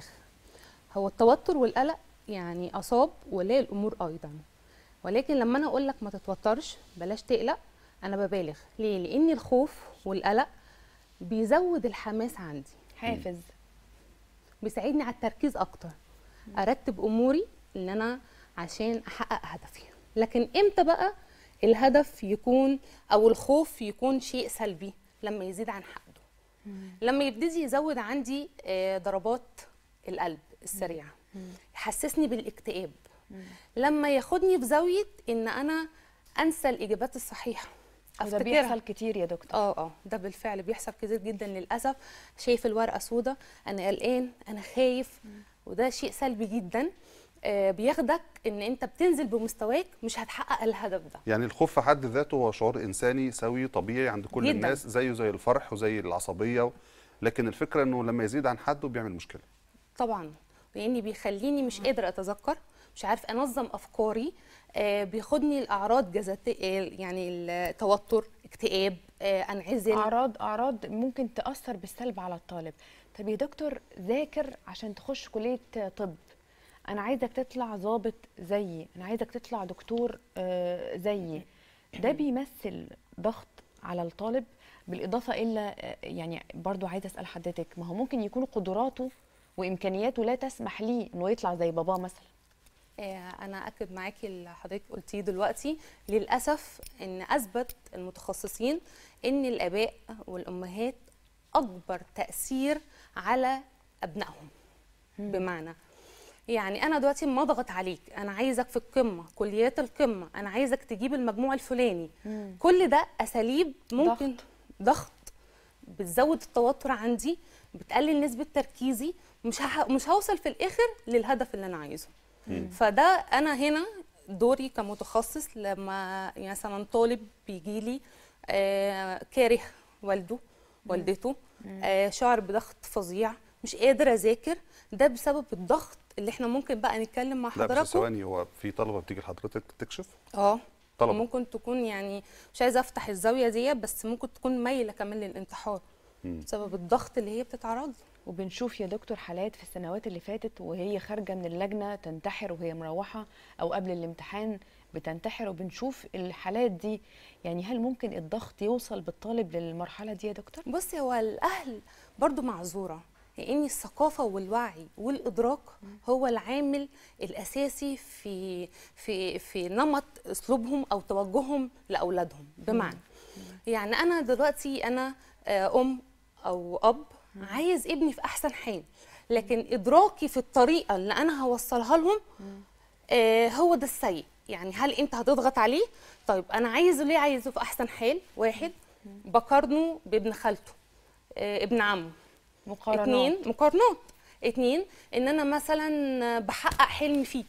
هو التوتر والقلق يعني اصاب ولاء الامور ايضا ولكن لما انا اقول لك ما تتوترش بلاش تقلق انا ببالغ ليه لان الخوف والقلق بيزود الحماس عندي حافز بيساعدني على التركيز اكتر ارتب اموري ان انا عشان احقق هدفي لكن امتى بقى الهدف يكون او الخوف يكون شيء سلبي لما يزيد عن حده لما يبتدي يزود عندي آه، ضربات القلب السريعه يحسسني بالاكتئاب لما ياخدني في زاويه ان انا انسى الاجابات الصحيحه وده بيحصل كتير يا دكتور اه اه ده بالفعل بيحصل كتير جدا للاسف شايف الورقه سودة انا قلقان انا خايف وده شيء سلبي جدا آه بياخدك ان انت بتنزل بمستواك مش هتحقق الهدف ده يعني الخوف في حد ذاته هو شعور انساني سوي طبيعي عند كل جداً. الناس زيه زي الفرح وزي العصبيه لكن الفكره انه لما يزيد عن حده بيعمل مشكله طبعا لاني بيخليني مش قادر اتذكر مش عارف انظم افكاري آه بياخدني الاعراض جزاتيه يعني التوتر اكتئاب آه انعزل اعراض اعراض ممكن تاثر بالسلب على الطالب طب يا دكتور ذاكر عشان تخش كليه طب انا عايزك تطلع ضابط زيي انا عايزك تطلع دكتور آه، زيي ده بيمثل ضغط على الطالب بالاضافه الى آه، يعني برضو عايزه اسال حضرتك ما هو ممكن يكون قدراته وامكانياته لا تسمح ليه انه يطلع زي باباه مثلا آه، انا اكد معاكي اللي حضرتك قلتيه دلوقتي للاسف ان اثبت المتخصصين ان الاباء والامهات اكبر تاثير على ابنائهم بمعنى يعني انا دلوقتي ما اضغط عليك انا عايزك في القمه كليات القمه انا عايزك تجيب المجموع الفلاني كل ده اساليب ممكن ضغط بتزود التوتر عندي بتقلل نسبه تركيزي مش ه... مش هوصل في الاخر للهدف اللي انا عايزه فده انا هنا دوري كمتخصص لما مثلا طالب بيجي لي آه كاره والده والدته آه شعر بضغط فظيع مش قادر اذاكر ده بسبب الضغط اللي احنا ممكن بقى نتكلم مع لا بس حضراتكم ثواني هو في طلبه بتيجي لحضرتك تكشف اه طلبة. ممكن تكون يعني مش عايزه افتح الزاويه دي بس ممكن تكون مايله كمان للانتحار مم. بسبب الضغط اللي هي بتتعرض له وبنشوف يا دكتور حالات في السنوات اللي فاتت وهي خارجه من اللجنه تنتحر وهي مروحه او قبل الامتحان بتنتحر وبنشوف الحالات دي يعني هل ممكن الضغط يوصل بالطالب للمرحله دي يا دكتور؟ بصي هو الاهل برضو معذوره لان الثقافه والوعي والادراك هو العامل الاساسي في في في نمط اسلوبهم او توجههم لاولادهم بمعنى يعني انا دلوقتي انا آه، ام او اب عايز ابني في احسن حال لكن ادراكي في الطريقه اللي انا هوصلها لهم آه، هو ده السيء يعني هل انت هتضغط عليه طيب انا عايزه ليه عايزه في احسن حال واحد بقارنه بابن خالته آه، ابن عمه مقارنات اتنين مقارنات اتنين ان انا مثلا بحقق حلمي فيك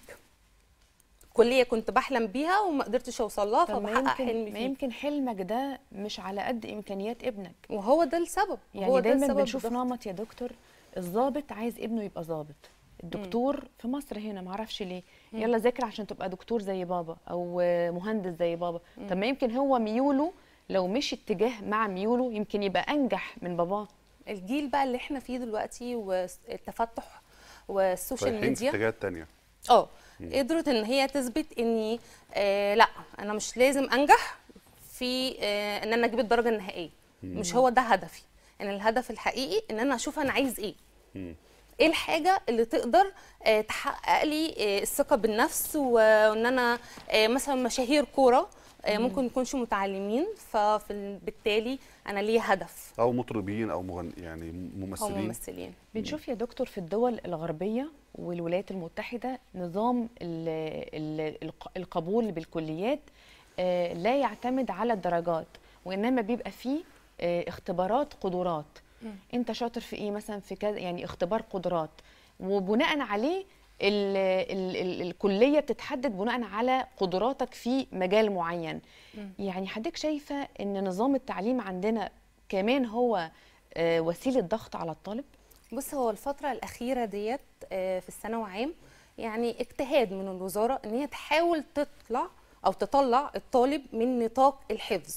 كليه كنت بحلم بيها وما قدرتش اوصل لها طب ما فبحقق حلمي يمكن ما فيك يمكن حلمك ده مش على قد امكانيات ابنك وهو ده السبب يعني هو ده دايما السبب بنشوف بالضبط. نمط يا دكتور الضابط عايز ابنه يبقى ضابط الدكتور في مصر هنا معرفش ليه يلا ذاكر عشان تبقى دكتور زي بابا او مهندس زي بابا طب ما يمكن هو ميوله لو مشي اتجاه مع ميوله يمكن يبقى انجح من باباه الجيل بقى اللي احنا فيه دلوقتي والتفتح والسوشيال رايحين في ميديا اتجاهات تانية اه قدرت ان هي تثبت اني آه لا انا مش لازم انجح في آه ان انا اجيب الدرجه النهائيه مش هو ده هدفي ان الهدف الحقيقي ان انا اشوف انا عايز ايه مم. ايه الحاجه اللي تقدر آه تحقق لي آه الثقه بالنفس وان انا آه مثلا مشاهير كوره آه ممكن يكونش متعلمين فبالتالي انا ليا هدف او مطربين او مغن... يعني هم ممثلين ممثلين بنشوف يا دكتور في الدول الغربية والولايات المتحدة نظام ال ال الق- القبول بالكليات آه، لا يعتمد على الدرجات وإنما بيبقى فيه آه، اختبارات قدرات أنت شاطر في إيه مثلا في كذا يعني اختبار قدرات وبناء عليه ال ال ال الكلية بتتحدد بناء على قدراتك في مجال معين يعني حضرتك شايفة إن نظام التعليم عندنا كمان هو آه، وسيلة ضغط على الطالب؟ بص هو الفترة الأخيرة ديت آه، في الثانوي عام يعني اجتهاد من الوزارة إن هي تحاول تطلع أو تطلع الطالب من نطاق الحفظ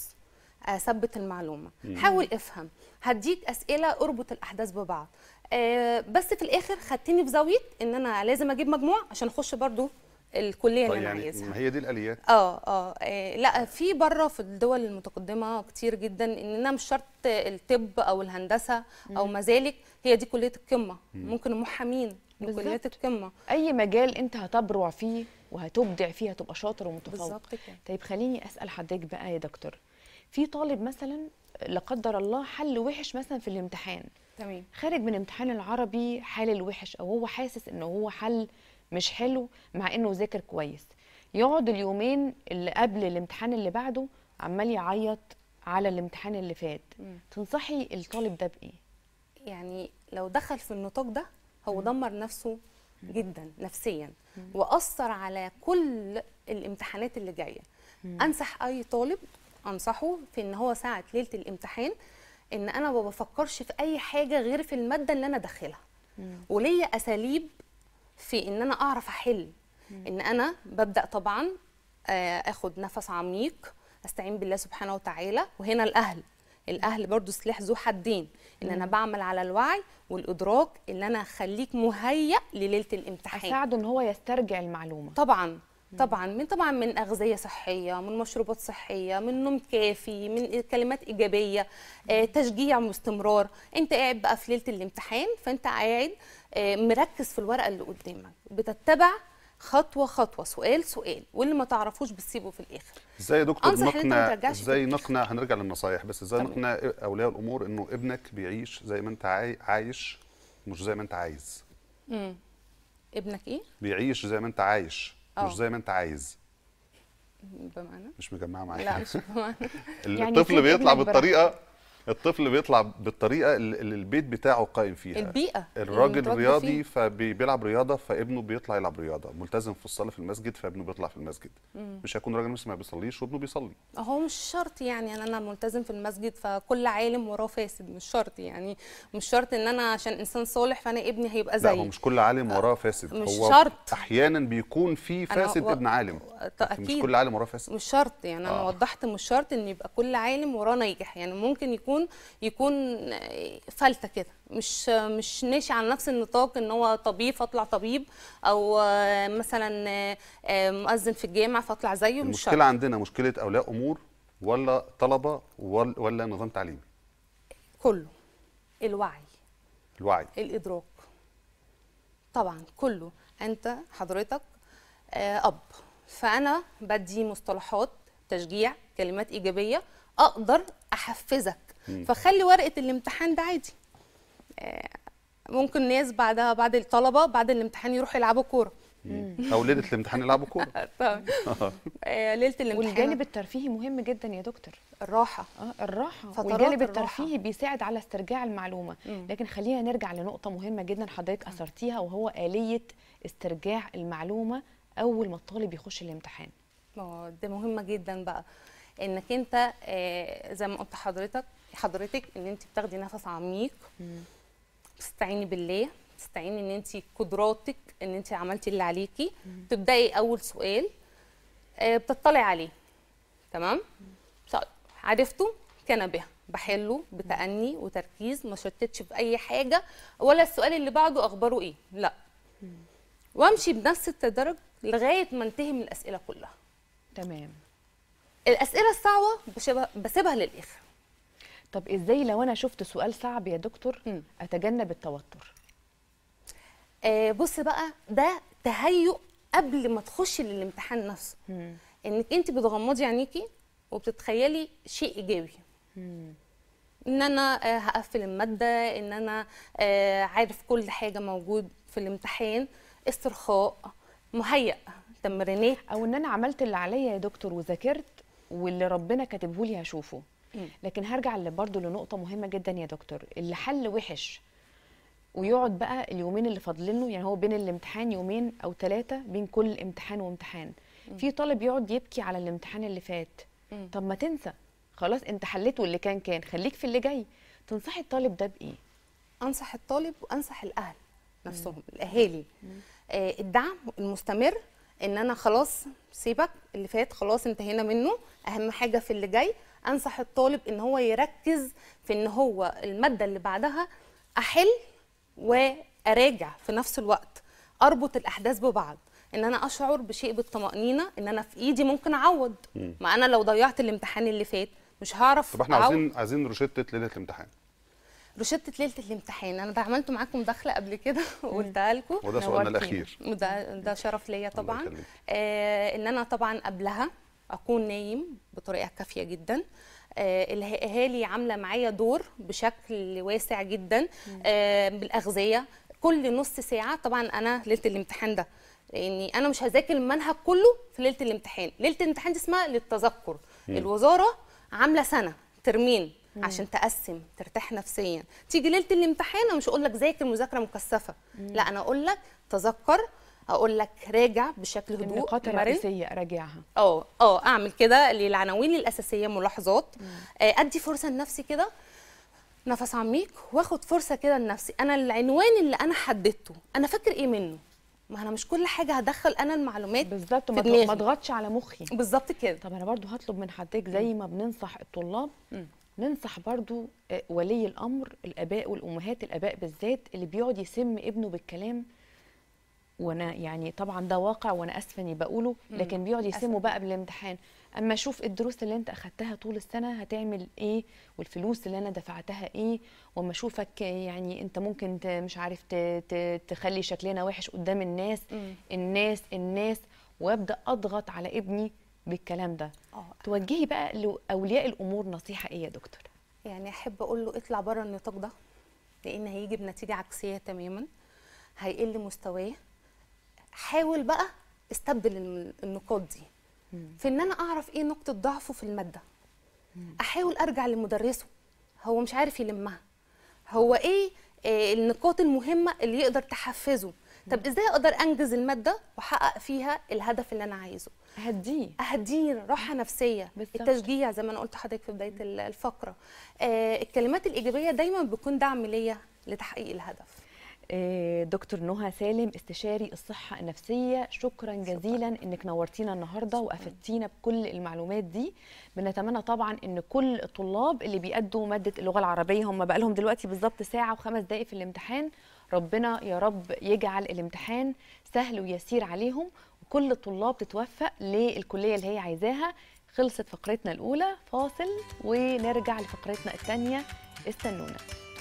أثبت المعلومة حاول افهم هديك أسئلة اربط الأحداث ببعض آه، بس في الآخر خدتني في زاوية إن أنا لازم أجيب مجموع عشان أخش برضو الكلية اللي طيب أنا يعني عايزها ما هي دي الاليات اه اه آه، لا في بره في الدول المتقدمه كتير جدا اننا مش شرط الطب او الهندسه او مذالك هي دي كليه القمه ممكن المحامين من بالظبط. كليات القمه اي مجال انت هتبرع فيه وهتبدع فيه هتبقى شاطر ومتفوق بالظبط كده طيب خليني اسال حضرتك بقى يا دكتور في طالب مثلا لا قدر الله حل وحش مثلا في الامتحان تمام خارج من امتحان العربي حال الوحش او هو حاسس انه هو حل مش حلو مع انه ذاكر كويس يقعد اليومين اللي قبل الامتحان اللي بعده عمال يعيط على الامتحان اللي فات مم. تنصحي الطالب ده بايه يعني لو دخل في النطاق ده هو دمر نفسه جدا نفسيا واثر على كل الامتحانات اللي جايه انصح اي طالب انصحه في ان هو ساعه ليله الامتحان ان انا ما بفكرش في اي حاجه غير في الماده اللي انا داخلها وليا اساليب في ان انا اعرف احل ان انا ببدا طبعا آه، اخد نفس عميق استعين بالله سبحانه وتعالى وهنا الاهل الاهل برضو سلاح ذو حدين ان انا بعمل على الوعي والادراك اللي انا اخليك مهيأ لليله الامتحان اساعده ان هو يسترجع المعلومه طبعا طبعا من طبعا من اغذيه صحيه من مشروبات صحيه من نوم كافي من كلمات ايجابيه آه، تشجيع باستمرار انت قاعد بقى في ليله الامتحان فانت قاعد آه، مركز في الورقه اللي قدامك بتتبع خطوه خطوه سؤال سؤال واللي ما تعرفوش بتسيبه في الاخر ازاي يا دكتور أنصح إن أنت ما نقنع ترجعش ازاي تفكر. نقنع هنرجع للنصايح بس ازاي تمام. نقنع اولياء الامور انه ابنك بيعيش زي ما انت عاي- عايش مش زي ما انت عايز امم ابنك ايه بيعيش زي ما انت عايش مش آه. زي ما انت عايز بمعنى مش مجمعه معايا لا مش بمعنى يعني الطفل سيب بيطلع ابنك بالطريقه الطفل بيطلع بالطريقه اللي اللي البيت بتاعه قائم فيها البيئه الراجل المتربي رياضي فيه. فبيلعب رياضه فابنه بيطلع يلعب رياضه ملتزم في الصلاه في المسجد فابنه بيطلع في المسجد مش هيكون راجل مسلم ما بيصليش وابنه بيصلي هو مش شرط يعني ان انا ملتزم في المسجد فكل عالم وراه فاسد مش شرط يعني مش شرط ان انا عشان انسان صالح فانا ابني هيبقى لا هو زيي مش كل عالم وراه فاسد مش هو شرط. احيانا بيكون في أنا فاسد و- ابن عالم ط- لكن مش أكيد. كل عالم وراه فاسد مش شرط يعني انا آه. وضحت مش شرط ان يبقى كل عالم وراه ناجح يعني ممكن يكون يكون فلتة كده مش مش ماشي على نفس النطاق ان هو طبيب فاطلع طبيب او آه، مثلا آه، آه، مؤذن في الجامع فاطلع زيه مش المشكله شرط عندنا مشكله اولياء امور ولا طلبه ولا, ولا نظام تعليمي كله الوعي الوعي الادراك طبعا كله انت حضرتك آه، اب فانا بدي مصطلحات تشجيع كلمات ايجابيه اقدر احفزك فخلي ورقه الامتحان ده عادي آه، ممكن ناس بعدها بعد الطلبه بعد الامتحان يروحوا يلعبوا كوره او ليله الامتحان يلعبوا كوره طبعا آه، ليله الامتحان والجانب الترفيهي مهم جدا يا دكتور الراحه اه الراحه فترات والجانب الراحة. الترفيهي بيساعد على استرجاع المعلومه مم. لكن خلينا نرجع لنقطه مهمه جدا حضرتك اثرتيها وهو اليه استرجاع المعلومه اول ما الطالب يخش الامتحان ما هو ده مهمة جدا بقى انك انت آه، زي ما قلت حضرتك حضرتك ان انت بتاخدي نفس عميق تستعيني بالله تستعيني ان انت قدراتك ان انت عملتي اللي عليكي تبداي اول سؤال آه، بتطلعي عليه تمام طيب عرفته كان بها بحله بتأني وتركيز ما شتتش في اي حاجه ولا السؤال اللي بعده اخباره ايه لا وامشي بنفس التدرج لغايه ما انتهي من الاسئله كلها تمام الاسئله الصعبه بشبه بسيبها للاخر طب ازاي لو انا شفت سؤال صعب يا دكتور مم. اتجنب التوتر آه بص بقى ده تهيؤ قبل ما تخشي للامتحان نفسه انك انت بتغمضي عينيكي وبتتخيلي شيء ايجابي ان انا آه، هقفل الماده ان انا آه، عارف كل حاجه موجود في الامتحان استرخاء مهيأ تمرينات او ان انا عملت اللي عليا يا دكتور وذاكرت واللي ربنا كاتبه لي هشوفه مم. لكن هرجع برضه لنقطه مهمه جدا يا دكتور اللي حل وحش ويقعد بقى اليومين اللي فاضلين له يعني هو بين الامتحان يومين او ثلاثه بين كل امتحان وامتحان في طالب يقعد يبكي على الامتحان اللي فات مم. طب ما تنسى خلاص انت حليت واللي كان كان خليك في اللي جاي تنصحي الطالب ده بايه انصح الطالب وانصح الاهل نفسهم الاهالي آه الدعم المستمر ان انا خلاص سيبك اللي فات خلاص انتهينا منه اهم حاجه في اللي جاي انصح الطالب ان هو يركز في ان هو الماده اللي بعدها احل واراجع في نفس الوقت اربط الاحداث ببعض ان انا اشعر بشيء بالطمانينه ان انا في ايدي ممكن اعوض ما انا لو ضيعت الامتحان اللي فات مش هعرف طب احنا أعوض. عايزين عايزين روشته ليله الامتحان روشتة ليلة الامتحان أنا ده عملت معاكم مداخلة قبل كده وقلتها لكم وده سؤالنا نورتينا. الاخير وده ده شرف ليا طبعا يخليك. آه ان انا طبعا قبلها اكون نايم بطريقه كافيه جدا آه الاهالي عامله معايا دور بشكل واسع جدا آه بالاغذيه كل نص ساعه طبعا انا ليله الامتحان ده لاني انا مش هذاكر المنهج كله في ليله الامتحان ليله الامتحان دي اسمها للتذكر الوزاره عامله سنه ترمين عشان تقسم ترتاح نفسيا تيجي ليله الامتحان انا مش اقول لك ذاكر مذاكره مكثفه لا انا اقول لك تذكر اقول لك راجع بشكل هدوء النقاط مرن. الرئيسيه اراجعها اه اه اعمل كده للعناوين الاساسيه ملاحظات آه، ادي فرصه لنفسي كده نفس عميق واخد فرصه كده لنفسي انا العنوان اللي انا حددته انا فاكر ايه منه ما انا مش كل حاجه هدخل انا المعلومات بالظبط في ما دماغي. ما اضغطش على مخي بالظبط كده طب انا برضو هطلب من حضرتك زي ما بننصح الطلاب مم. ننصح برضو آه، ولي الامر الاباء والامهات الاباء بالذات اللي بيقعد يسم ابنه بالكلام وانا يعني طبعا ده واقع وانا اسفه اني بقوله لكن بيقعد يسمه أسفة. بقى بالامتحان اما اشوف الدروس اللي انت اخدتها طول السنه هتعمل ايه والفلوس اللي انا دفعتها ايه واما اشوفك يعني انت ممكن ت- مش عارف ت- ت- تخلي شكلنا وحش قدام الناس مم. الناس الناس وابدا اضغط على ابني بالكلام ده اه توجهي بقى لاولياء الامور نصيحه ايه يا دكتور يعني احب اقول له اطلع بره النطاق ده لان هيجي بنتيجه عكسيه تماما هيقل مستواه حاول بقى استبدل الم- النقاط دي في ان انا اعرف ايه نقطه ضعفه في الماده احاول ارجع لمدرسه هو مش عارف يلمها هو ايه آه، النقاط المهمه اللي يقدر تحفزه طب ازاي اقدر انجز الماده واحقق فيها الهدف اللي انا عايزه هديه اهديه راحه نفسيه بالظبط. التشجيع زي ما انا قلت لحضرتك في بدايه ال- الفقره آه الكلمات الايجابيه دايما بتكون دعم ليا لتحقيق الهدف آه، دكتور نهى سالم استشاري الصحة النفسية شكرا جزيلا انك نورتينا النهارده وافدتينا بكل المعلومات دي بنتمنى طبعا ان كل الطلاب اللي بيأدوا مادة اللغة العربية هم بقى لهم دلوقتي بالظبط ساعة وخمس دقائق في الامتحان ربنا يا رب يجعل الامتحان سهل ويسير عليهم وكل الطلاب تتوفق للكلية اللي هي عايزاها خلصت فقرتنا الأولى فاصل ونرجع لفقرتنا الثانية استنونا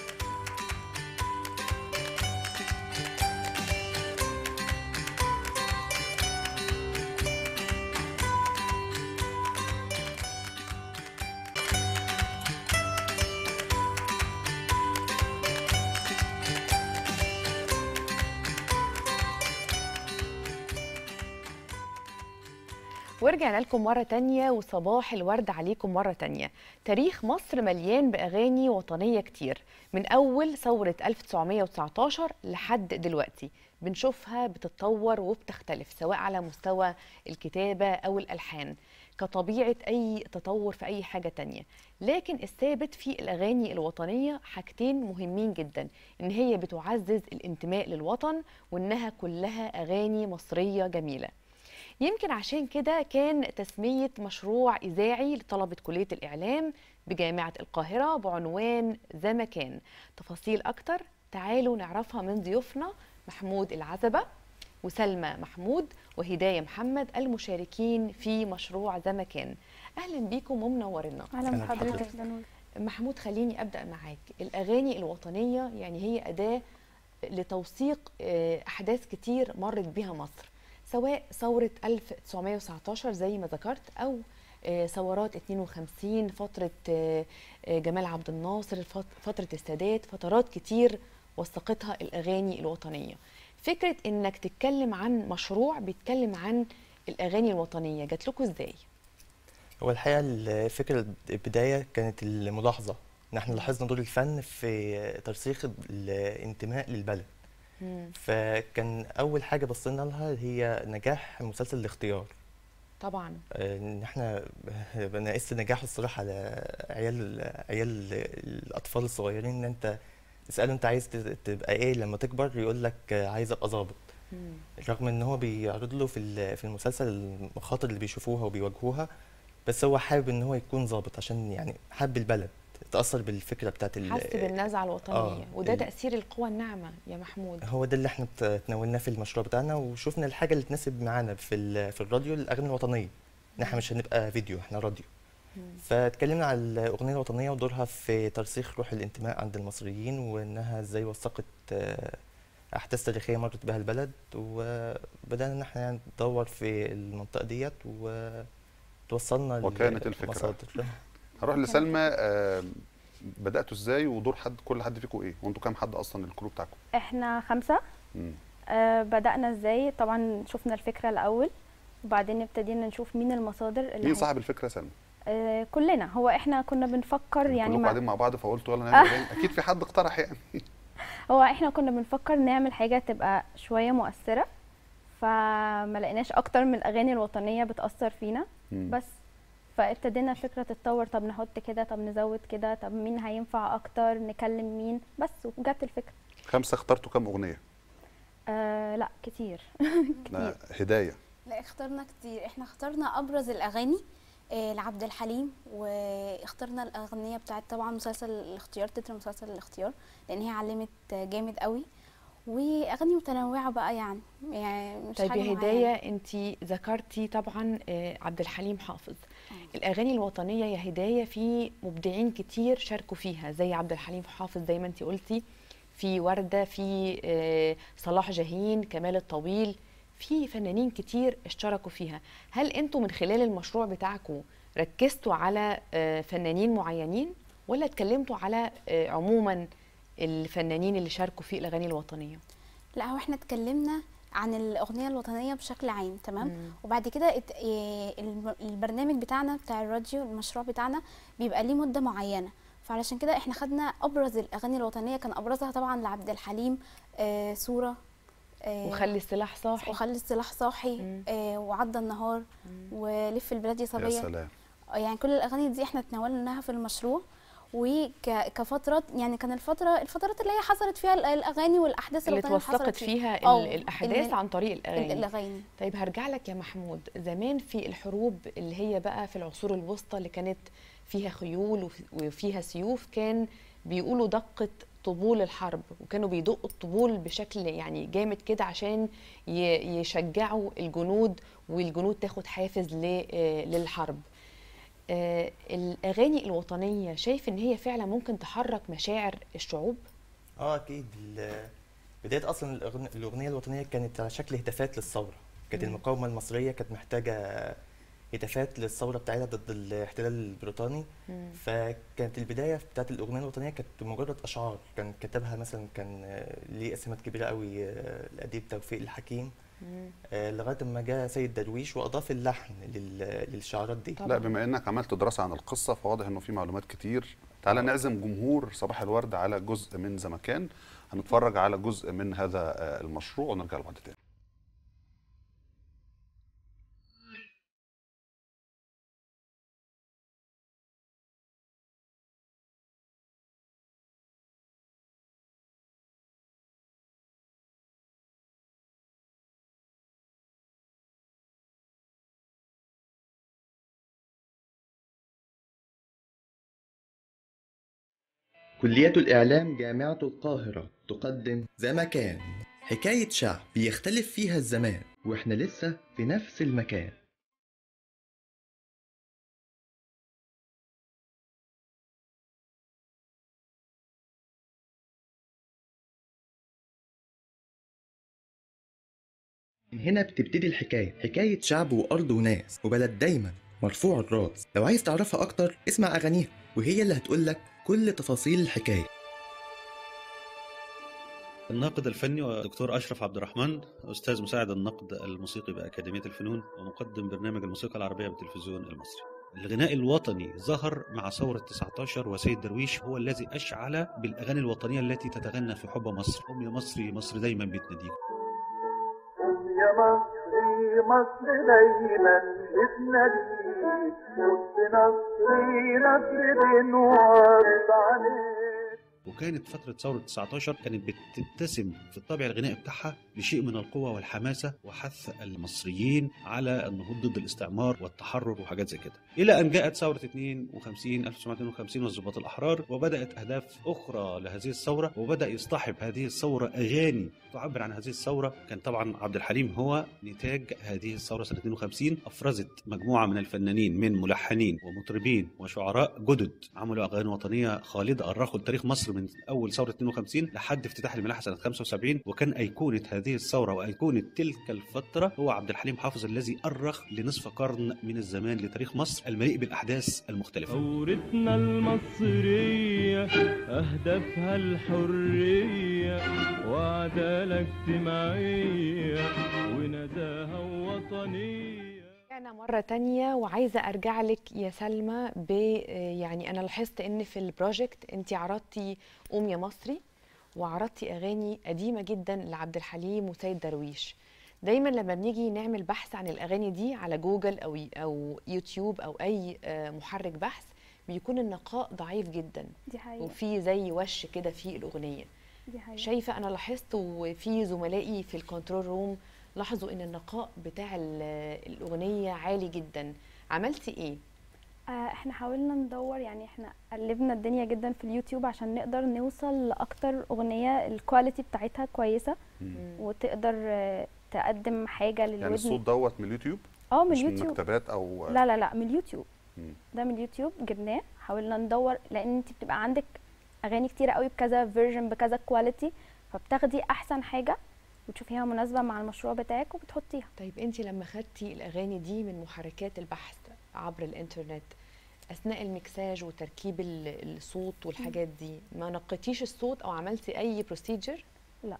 ورجعنا لكم مرة تانية وصباح الورد عليكم مرة تانية تاريخ مصر مليان بأغاني وطنية كتير من أول ثورة 1919 لحد دلوقتي بنشوفها بتتطور وبتختلف سواء على مستوى الكتابة أو الألحان كطبيعة أي تطور في أي حاجة تانية لكن الثابت في الأغاني الوطنية حاجتين مهمين جدا إن هي بتعزز الانتماء للوطن وإنها كلها أغاني مصرية جميلة يمكن عشان كده كان تسمية مشروع إذاعي لطلبة كلية الإعلام بجامعة القاهرة بعنوان زمكان تفاصيل أكتر تعالوا نعرفها من ضيوفنا محمود العزبة وسلمى محمود وهداية محمد المشاركين في مشروع زمكان أهلا بيكم ومنورنا اهلا أهلا بحضرتك بحضرتك. يا نور محمود خليني أبدأ معاك الأغاني الوطنية يعني هي أداة لتوثيق آه، أحداث كتير مرت بها مصر سواء ثورة 1919 زي ما ذكرت أو آه، ثورات 52 فترة آه، آه، جمال عبد الناصر فت- فترة السادات فترات كتير وثقتها الأغاني الوطنية فكرة إنك تتكلم عن مشروع بيتكلم عن الأغاني الوطنية جات لكم إزاي؟ هو الحقيقة الفكرة البداية كانت الملاحظة إن احنا لاحظنا دور الفن في ترسيخ الانتماء للبلد فكان أول حاجة بصينا لها هي نجاح مسلسل الاختيار طبعا آه، إن احنا أنا قست نجاحه الصراحة على عيال عيال الأطفال الصغيرين إن أنت تسأله أنت عايز تبقى إيه لما تكبر يقول لك عايز أبقى ظابط مم. رغم ان هو بيعرض له في ال- في المسلسل المخاطر اللي بيشوفوها وبيواجهوها بس هو حابب ان هو يكون ظابط عشان يعني حب البلد اتأثر بالفكرة بتاعت ال- حس بالنزعة الوطنية آه، وده ال- تأثير القوى الناعمة يا محمود هو ده اللي احنا ت- تناولناه في المشروع بتاعنا وشفنا الحاجة اللي تناسب معانا في ال- في الراديو الأغاني الوطنية ان احنا مش هنبقى فيديو احنا راديو فاتكلمنا عن الأغنية الوطنية ودورها في ترسيخ روح الانتماء عند المصريين وإنها ازاي وثقت آه، أحداث تاريخية مرت بها البلد وبدأنا إن احنا يعني ندور في المنطقة ديت وتوصلنا وكانت الفكرة. لمصادر هروح لسلمى آه، بداتوا ازاي ودور حد كل حد فيكم ايه وانتوا كام حد اصلا الكرو بتاعكم احنا خمسة مم. آه بدأنا ازاي طبعا شفنا الفكرة الأول وبعدين ابتدينا نشوف مين المصادر اللي مين هي- صاحب الفكره سلمى آه كلنا هو احنا كنا بنفكر يعني كلكم ما قاعدين مع بعض فقلتوا يلا نعمل اغاني اكيد في حد اقترح يعني هو احنا كنا بنفكر نعمل حاجة تبقى شوية مؤثرة فما لقيناش أكتر من الأغاني الوطنية بتأثر فينا مم. بس فابتدينا الفكرة تتطور طب نحط كده طب نزود كده طب مين هينفع أكتر نكلم مين بس وجت الفكرة خمسه اخترتوا كام اغنيه آه لا كتير لا، هدايه لا اخترنا كتير احنا اخترنا ابرز الاغاني آه، لعبد الحليم واخترنا الاغنيه بتاعت طبعا مسلسل الاختيار تتر مسلسل الاختيار لان هي علمت جامد قوي واغاني متنوعه بقى يعني يعني مش طيب حاجه يا معينة. هداية انت ذكرتي طبعا آه، عبد الحليم حافظ الأغاني الوطنية يا هداية في مبدعين كتير شاركوا فيها زي عبد الحليم حافظ زي ما انت قلتي في وردة في آه، صلاح جاهين كمال الطويل في فنانين كتير اشتركوا فيها هل انتوا من خلال المشروع بتاعكم ركزتوا على آه، فنانين معينين ولا اتكلمتوا على آه، عموما الفنانين اللي شاركوا في الأغاني الوطنية لا هو احنا اتكلمنا عن الاغنيه الوطنيه بشكل عام تمام مم. وبعد كده ات- إيه الم- البرنامج بتاعنا بتاع الراديو المشروع بتاعنا بيبقى ليه مده معينه فعلشان كده احنا خدنا ابرز الاغاني الوطنيه كان ابرزها طبعا لعبد الحليم آه صوره آه وخلي السلاح صاحي وخلي السلاح صاحي مم. آه وعدى النهار ولف البلاد يا يا صبيه سلام يعني كل الاغاني دي احنا تناولناها في المشروع وكفترات يعني كان الفتره الفترات اللي هي حصلت فيها ال- الاغاني والاحداث اللي الوطنيه اللي اتوثقت حصلت فيها أو ال- الاحداث ال- عن طريق ال- الاغاني الاغاني طيب هرجع لك يا محمود زمان في الحروب اللي هي بقى في العصور الوسطى اللي كانت فيها خيول وف- وفيها سيوف كان بيقولوا دقة طبول الحرب وكانوا بيدقوا الطبول بشكل يعني جامد كده عشان ي- يشجعوا الجنود والجنود تاخد حافز ل- آه، للحرب آه، الأغاني الوطنية شايف إن هي فعلا ممكن تحرك مشاعر الشعوب؟ اه اكيد ال- بدايه اصلا الأغن- الاغنيه الوطنيه كانت على شكل هتافات للثوره كانت مم. المقاومه المصريه كانت محتاجه هتافات للثوره بتاعتها ضد الاحتلال البريطاني مم. فكانت البدايه بتاعت الاغنيه الوطنيه كانت مجرد اشعار كان كتبها مثلا كان آه، ليه اسمات كبيره قوي آه، الاديب توفيق الحكيم مم. آه، لغايه ما جاء سيد درويش واضاف اللحن لل- للشعارات دي طبعاً. لا بما انك عملت دراسه عن القصه فواضح انه في معلومات كتير تعالى نعزم جمهور صباح الورد على جزء من زمكان هنتفرج على جزء من هذا آه، المشروع ونرجع لبعض تاني كلية الإعلام جامعة القاهرة تقدم زمكان حكاية شعب بيختلف فيها الزمان وإحنا لسه في نفس المكان من هنا بتبتدي الحكاية حكاية شعب وأرض وناس وبلد دايما مرفوع الراس لو عايز تعرفها أكتر اسمع أغانيها وهي اللي هتقولك كل تفاصيل الحكاية الناقد الفني ودكتور أشرف عبد الرحمن أستاذ مساعد النقد الموسيقي بأكاديمية الفنون ومقدم برنامج الموسيقى العربية بالتلفزيون المصري الغناء الوطني ظهر مع ثورة 19 وسيد درويش هو الذي أشعل بالأغاني الوطنية التي تتغنى في حب مصر أم يا مصري مصر دايما بتناديك يا مصري مصر دايما بتناديك وسط نصري نصر بنور عليك وكانت فترة ثورة 19 كانت بتتسم في الطابع الغنائي بتاعها بشيء من القوة والحماسة وحث المصريين على النهوض ضد الاستعمار والتحرر وحاجات زي كده إلى أن جاءت ثورة 52 1952 والضباط الأحرار وبدأت أهداف أخرى لهذه الثورة وبدأ يصطحب هذه الثورة أغاني تعبر عن هذه الثورة كان طبعا عبد الحليم هو نتاج هذه الثورة سنة 52 أفرزت مجموعة من الفنانين من ملحنين ومطربين وشعراء جدد عملوا أغاني وطنية خالدة أرخوا لتاريخ مصر من أول ثورة 52 لحد افتتاح الملاحة سنة 75 وكان أيقونة هذه الثورة وأيقونة تلك الفترة هو عبد الحليم حافظ الذي أرخ لنصف قرن من الزمان لتاريخ مصر المليء بالأحداث المختلفة ثورتنا المصرية أهدافها الحرية وعدالة اجتماعية ونزاهة وطنية رجعنا مرة تانية وعايزة أرجع لك يا سلمى ب يعني أنا لاحظت إن في البروجكت أنت عرضتي قوم يا مصري وعرضتي أغاني قديمة جدا لعبد الحليم وسيد درويش دايما لما بنيجي نعمل بحث عن الأغاني دي على جوجل أو أو يوتيوب أو أي آه، محرك بحث بيكون النقاء ضعيف جدا دي حقيقة وفي زي وش كده في الأغنية دي حقيقة شايفه انا لاحظت وفي زملائي في الكنترول روم لاحظوا ان النقاء بتاع ال- الاغنيه عالي جدا عملتي ايه آه، احنا حاولنا ندور يعني احنا قلبنا الدنيا جدا في اليوتيوب عشان نقدر نوصل لاكتر اغنيه الكواليتي بتاعتها كويسه وتقدر آه، تقدم حاجه للودن يعني الصوت دوت من اليوتيوب اه من مش من اليوتيوب مكتبات او لا لا لا من اليوتيوب مم. ده من اليوتيوب جبناه حاولنا ندور لان انت بتبقى عندك اغاني كتيره قوي بكذا فيرجن بكذا كواليتي فبتاخدي احسن حاجه وتشوفيها مناسبه مع المشروع بتاعك وبتحطيها طيب انت لما خدتي الاغاني دي من محركات البحث عبر الانترنت اثناء المكساج وتركيب ال- الصوت والحاجات دي ما نقيتيش الصوت او عملتي اي بروسيجر لا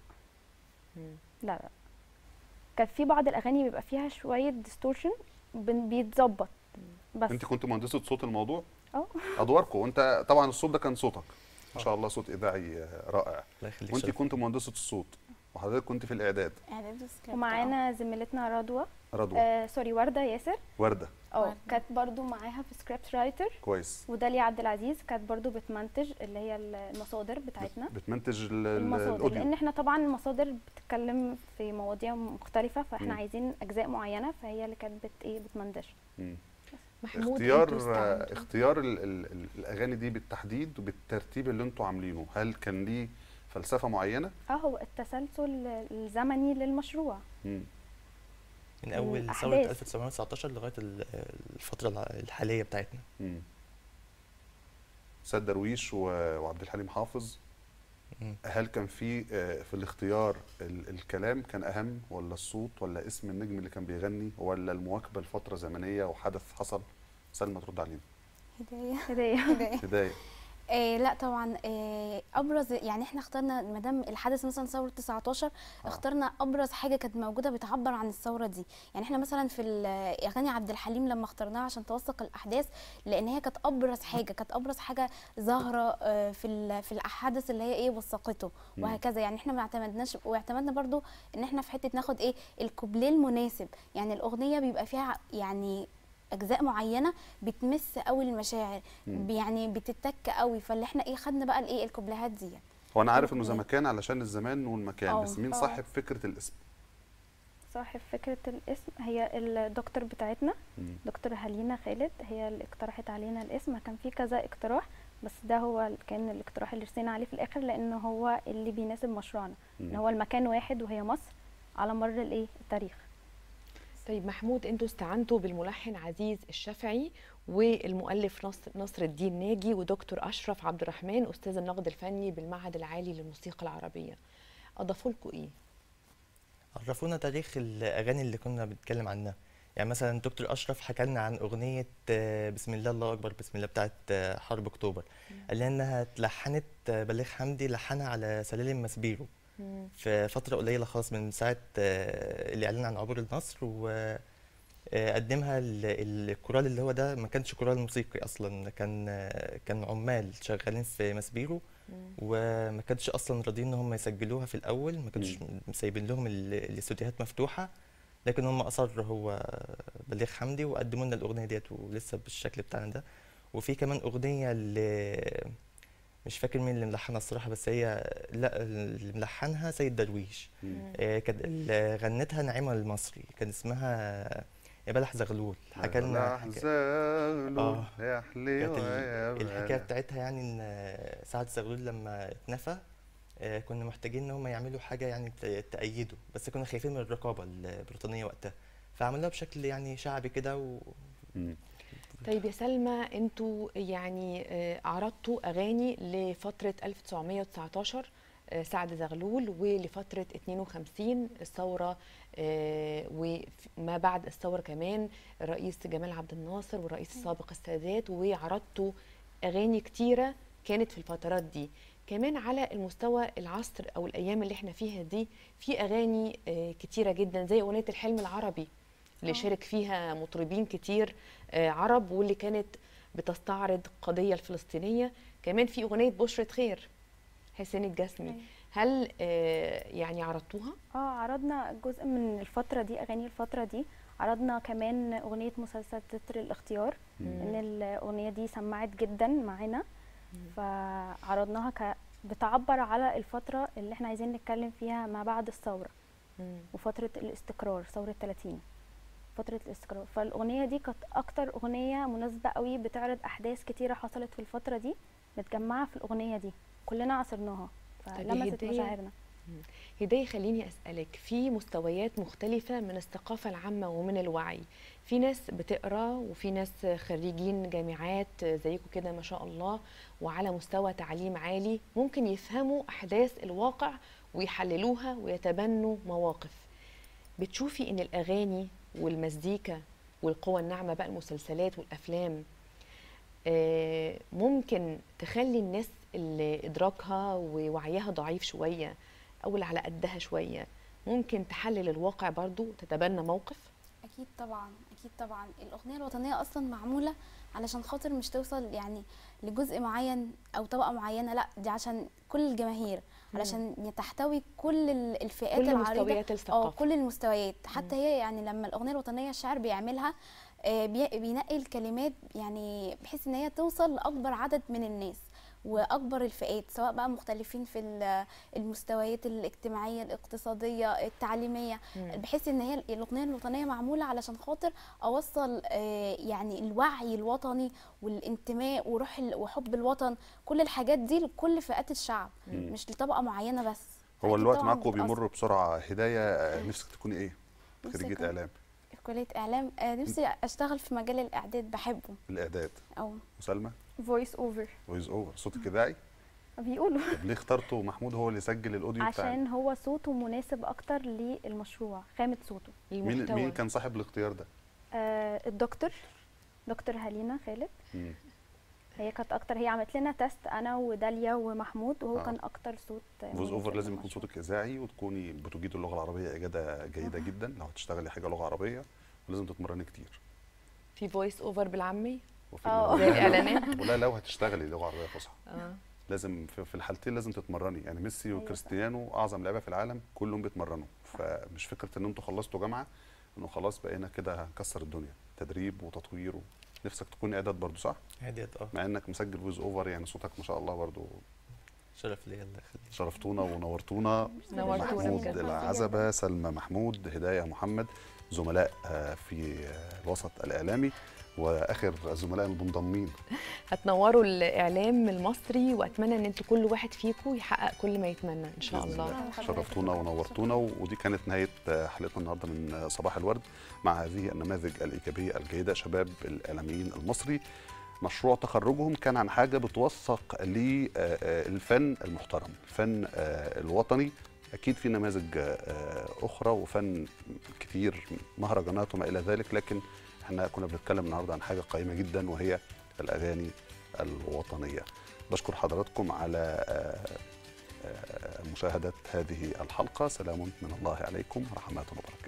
لا لا كان في بعض الاغاني بيبقى فيها شويه ديستورشن بيتظبط بس انت كنت مهندسه صوت الموضوع اه ادواركم وانت طبعا الصوت ده كان صوتك ما شاء الله صوت اذاعي آه، رائع الله يخليك وانت شرف. كنت مهندسه الصوت وحضرتك كنت في الاعداد اعداد وسكريبت ومعانا زميلتنا رضوى رضوى آه سوري ورده ياسر ورده اه كانت برضو معاها في سكريبت رايتر كويس وداليا عبد العزيز كانت برضو بتمنتج اللي هي المصادر بتاعتنا بتمنتج ال- ال- المصادر لان الاوديو احنا طبعا المصادر بتتكلم في مواضيع مختلفه فاحنا مم. عايزين اجزاء معينه فهي اللي كانت بت ايه بتمنتج مم. محمود اختيار انتوا استعنتوا. آه، اختيار ال ال ال الاغاني دي بالتحديد وبالترتيب اللي انتوا عاملينه هل كان ليه فلسفه معينه اه هو التسلسل الزمني للمشروع مم. من اول الأحداث. ثوره 1919 لغايه ال- الفتره الع- الحاليه بتاعتنا مم. سيد درويش و- وعبد الحليم حافظ مم. هل كان في آه، في الاختيار ال- الكلام كان اهم ولا الصوت ولا اسم النجم اللي كان بيغني ولا المواكبه لفتره زمنيه وحدث حصل سلمى ترد علينا هدايه هدايه هدايه هدايه آه لا طبعا آه ابرز يعني احنا اخترنا ما دام الحدث مثلا ثوره 19 اخترنا ابرز حاجه كانت موجوده بتعبر عن الثوره دي يعني احنا مثلا في ال- اغاني عبد الحليم لما اخترناها عشان توثق الاحداث لان هي كانت ابرز حاجه كانت ابرز حاجه ظاهره آه في ال- في الاحداث اللي هي ايه وثقته مم. وهكذا يعني احنا ما اعتمدناش واعتمدنا برضو ان احنا في حته ناخد ايه الكوبليه المناسب يعني الاغنيه بيبقى فيها يعني اجزاء معينه بتمس قوي المشاعر مم. يعني بتتك قوي فاللي احنا ايه خدنا بقى الايه الكوبليهات دي هو انا عارف انه الكوبليه. زمكان علشان الزمان والمكان آه، بس مين آه. صاحب فكره الاسم صاحب فكره الاسم هي الدكتور بتاعتنا مم. دكتور هالينا خالد هي اللي اقترحت علينا الاسم كان في كذا اقتراح بس ده هو ال- كان الاقتراح اللي رسينا عليه في الاخر لان هو اللي بيناسب مشروعنا ان مم. هو المكان واحد وهي مصر على مر الايه التاريخ طيب محمود انتوا استعنتوا بالملحن عزيز الشافعي والمؤلف نصر, نصر الدين ناجي ودكتور اشرف عبد الرحمن استاذ النقد الفني بالمعهد العالي للموسيقى العربيه اضافوا لكم ايه عرفونا تاريخ الاغاني اللي كنا بنتكلم عنها يعني مثلا دكتور اشرف حكى لنا عن اغنيه آه، بسم الله الله اكبر بسم الله بتاعت آه، حرب اكتوبر قال لنا انها اتلحنت آه، بليغ حمدي لحنها على سلالم مسبيرو في فتره قليله خالص من ساعه آه، الاعلان عن عبور النصر وقدمها الكورال اللي هو ده ما كانش كورال موسيقي اصلا كان آه، كان عمال شغالين في مسبيرو وما كانش اصلا راضيين ان هم يسجلوها في الاول ما كانش سايبين لهم ال- الاستوديوهات مفتوحه لكن هم اصر هو بليغ حمدي وقدموا لنا الاغنيه ديت ولسه بالشكل بتاعنا ده وفي كمان اغنيه اللي مش فاكر مين اللي ملحنها الصراحه بس هي لا اللي ملحنها سيد درويش مم. آه، كانت اللي غنتها نعيمه المصري كان اسمها يا بلح زغلول حكى لنا بلح حكا- زغلول آه. يا حليوة كانت ال- يا الحكايه بلح. بتاعتها يعني ان سعد زغلول لما اتنفى آه، كنا محتاجين ان هم يعملوا حاجه يعني ت- تأيده بس كنا خايفين من الرقابه البريطانيه وقتها فعملوها بشكل يعني شعبي كده و... طيب يا سلمى انتوا يعني آه، عرضتوا اغاني لفتره 1919 آه، سعد زغلول ولفتره 52 الثوره آه، وما بعد الثوره كمان الرئيس جمال عبد الناصر والرئيس السابق السادات وعرضتوا اغاني كتيره كانت في الفترات دي كمان على المستوى العصر او الايام اللي احنا فيها دي في اغاني آه، كتيره جدا زي اغنيه الحلم العربي اللي آه. شارك فيها مطربين كتير آه، عرب واللي كانت بتستعرض القضيه الفلسطينيه كمان في اغنيه بشرة خير حسين الجسمي هل آه، يعني عرضتوها اه عرضنا جزء من الفترة دي أغاني الفترة دي عرضنا كمان أغنية مسلسل تتر الاختيار مم. إن الأغنية دي سمعت جدا معانا فعرضناها ك بتعبر على الفترة اللي احنا عايزين نتكلم فيها ما بعد الثورة وفترة الاستقرار ثورة 30 فترة الاستقرار فالأغنية دي كانت أكتر أغنية مناسبة قوي بتعرض أحداث كتيرة حصلت في الفترة دي متجمعة في الأغنية دي كلنا عصرناها طب فلمست هدية- مشاعرنا مم. هداية خليني أسألك في مستويات مختلفة من الثقافة العامة ومن الوعي في ناس بتقرا وفي ناس خريجين جامعات زيكم كده ما شاء الله وعلى مستوى تعليم عالي ممكن يفهموا أحداث الواقع ويحللوها ويتبنوا مواقف بتشوفي إن الأغاني والمزيكا والقوى الناعمة بقى المسلسلات والأفلام آه، ممكن تخلي الناس اللي إدراكها ووعيها ضعيف شوية أو اللي على قدها شوية ممكن تحلل الواقع برضو تتبنى موقف اكيد اكيد طبعا اكيد طبعا الاغنيه الوطنيه اصلا معموله علشان خاطر مش توصل يعني لجزء معين او طبقه معينه لا دي عشان كل الجماهير علشان تحتوي كل ال- الفئات كل العريضه مستويات اه الثقافة. كل المستويات حتى هي يعني لما الاغنيه الوطنيه الشاعر بيعملها آه، بي- بينقي الكلمات يعني بحيث ان هي توصل لاكبر عدد من الناس واكبر الفئات سواء بقى مختلفين في ال- المستويات الاجتماعيه الاقتصاديه التعليميه مم. بحيث ان هي الاغنيه الوطنيه معموله علشان خاطر اوصل آه، يعني الوعي الوطني والانتماء وروح ال- وحب الوطن كل الحاجات دي لكل فئات الشعب مم. مش لطبقه معينه بس هو أكيد الوقت طبعاً معاكم بتأثر. بيمر بسرعه هدايه آه، نفسك تكوني ايه نفسي خريجه أكون- اعلام في كليه اعلام آه، نفسي اشتغل في مجال الاعداد بحبه الاعداد او وسلمى فويس اوفر فويس اوفر صوتك اذاعي بيقولوا طب ليه اخترتوا محمود هو اللي يسجل الاوديو بتاعي عشان هو صوته مناسب اكتر للمشروع خامه صوته مين مين كان صاحب الاختيار ده آه الدكتور دكتور هالينا خالد مم. هي كانت اكتر هي عملت لنا تيست انا وداليا ومحمود وهو آه. كان اكتر صوت فويس مناسب اوفر لازم للمشروع. يكون صوتك اذاعي وتكوني بتجيد اللغه العربيه اجاده جيده جدا لو هتشتغلي حاجه لغه عربيه ولازم تتمرني كتير في فويس اوفر بالعامي وفي اه ال- زي الاعلانات ولا لو هتشتغلي لغه عربيه فصحى اه لازم في في الحالتين لازم تتمرني يعني ميسي وكريستيانو اعظم لعيبه في العالم كلهم بيتمرنوا فمش فكره ان انتوا خلصتوا جامعه انه خلاص بقينا كده هنكسر الدنيا تدريب وتطوير و... نفسك تكون اعداد برضو صح اعداد اه مع انك مسجل فويس اوفر يعني صوتك ما شاء الله برضو شرف ليا الله يخليك شرفتونا ونورتونا نورتونا محمود بجد. العزبه سلمى محمود هدايه محمد زملاء آه، في آه، الوسط الاعلامي واخر الزملاء المنضمين هتنوروا الاعلام المصري واتمنى ان انتوا كل واحد فيكم يحقق كل ما يتمنى ان شاء بإذن الله شرفتونا ونورتونا ودي كانت نهايه حلقتنا النهارده من صباح الورد مع هذه النماذج الايجابيه الجيده شباب الاعلاميين المصري مشروع تخرجهم كان عن حاجه بتوثق للفن المحترم الفن آه، الوطني اكيد في نماذج آه، اخرى وفن كتير مهرجانات وما الى ذلك لكن احنا كنا بنتكلم النهارده عن حاجه قيمه جدا وهي الاغاني الوطنيه بشكر حضراتكم على آه، آه، مشاهدة هذه الحلقة سلام من الله عليكم ورحمة وبركاته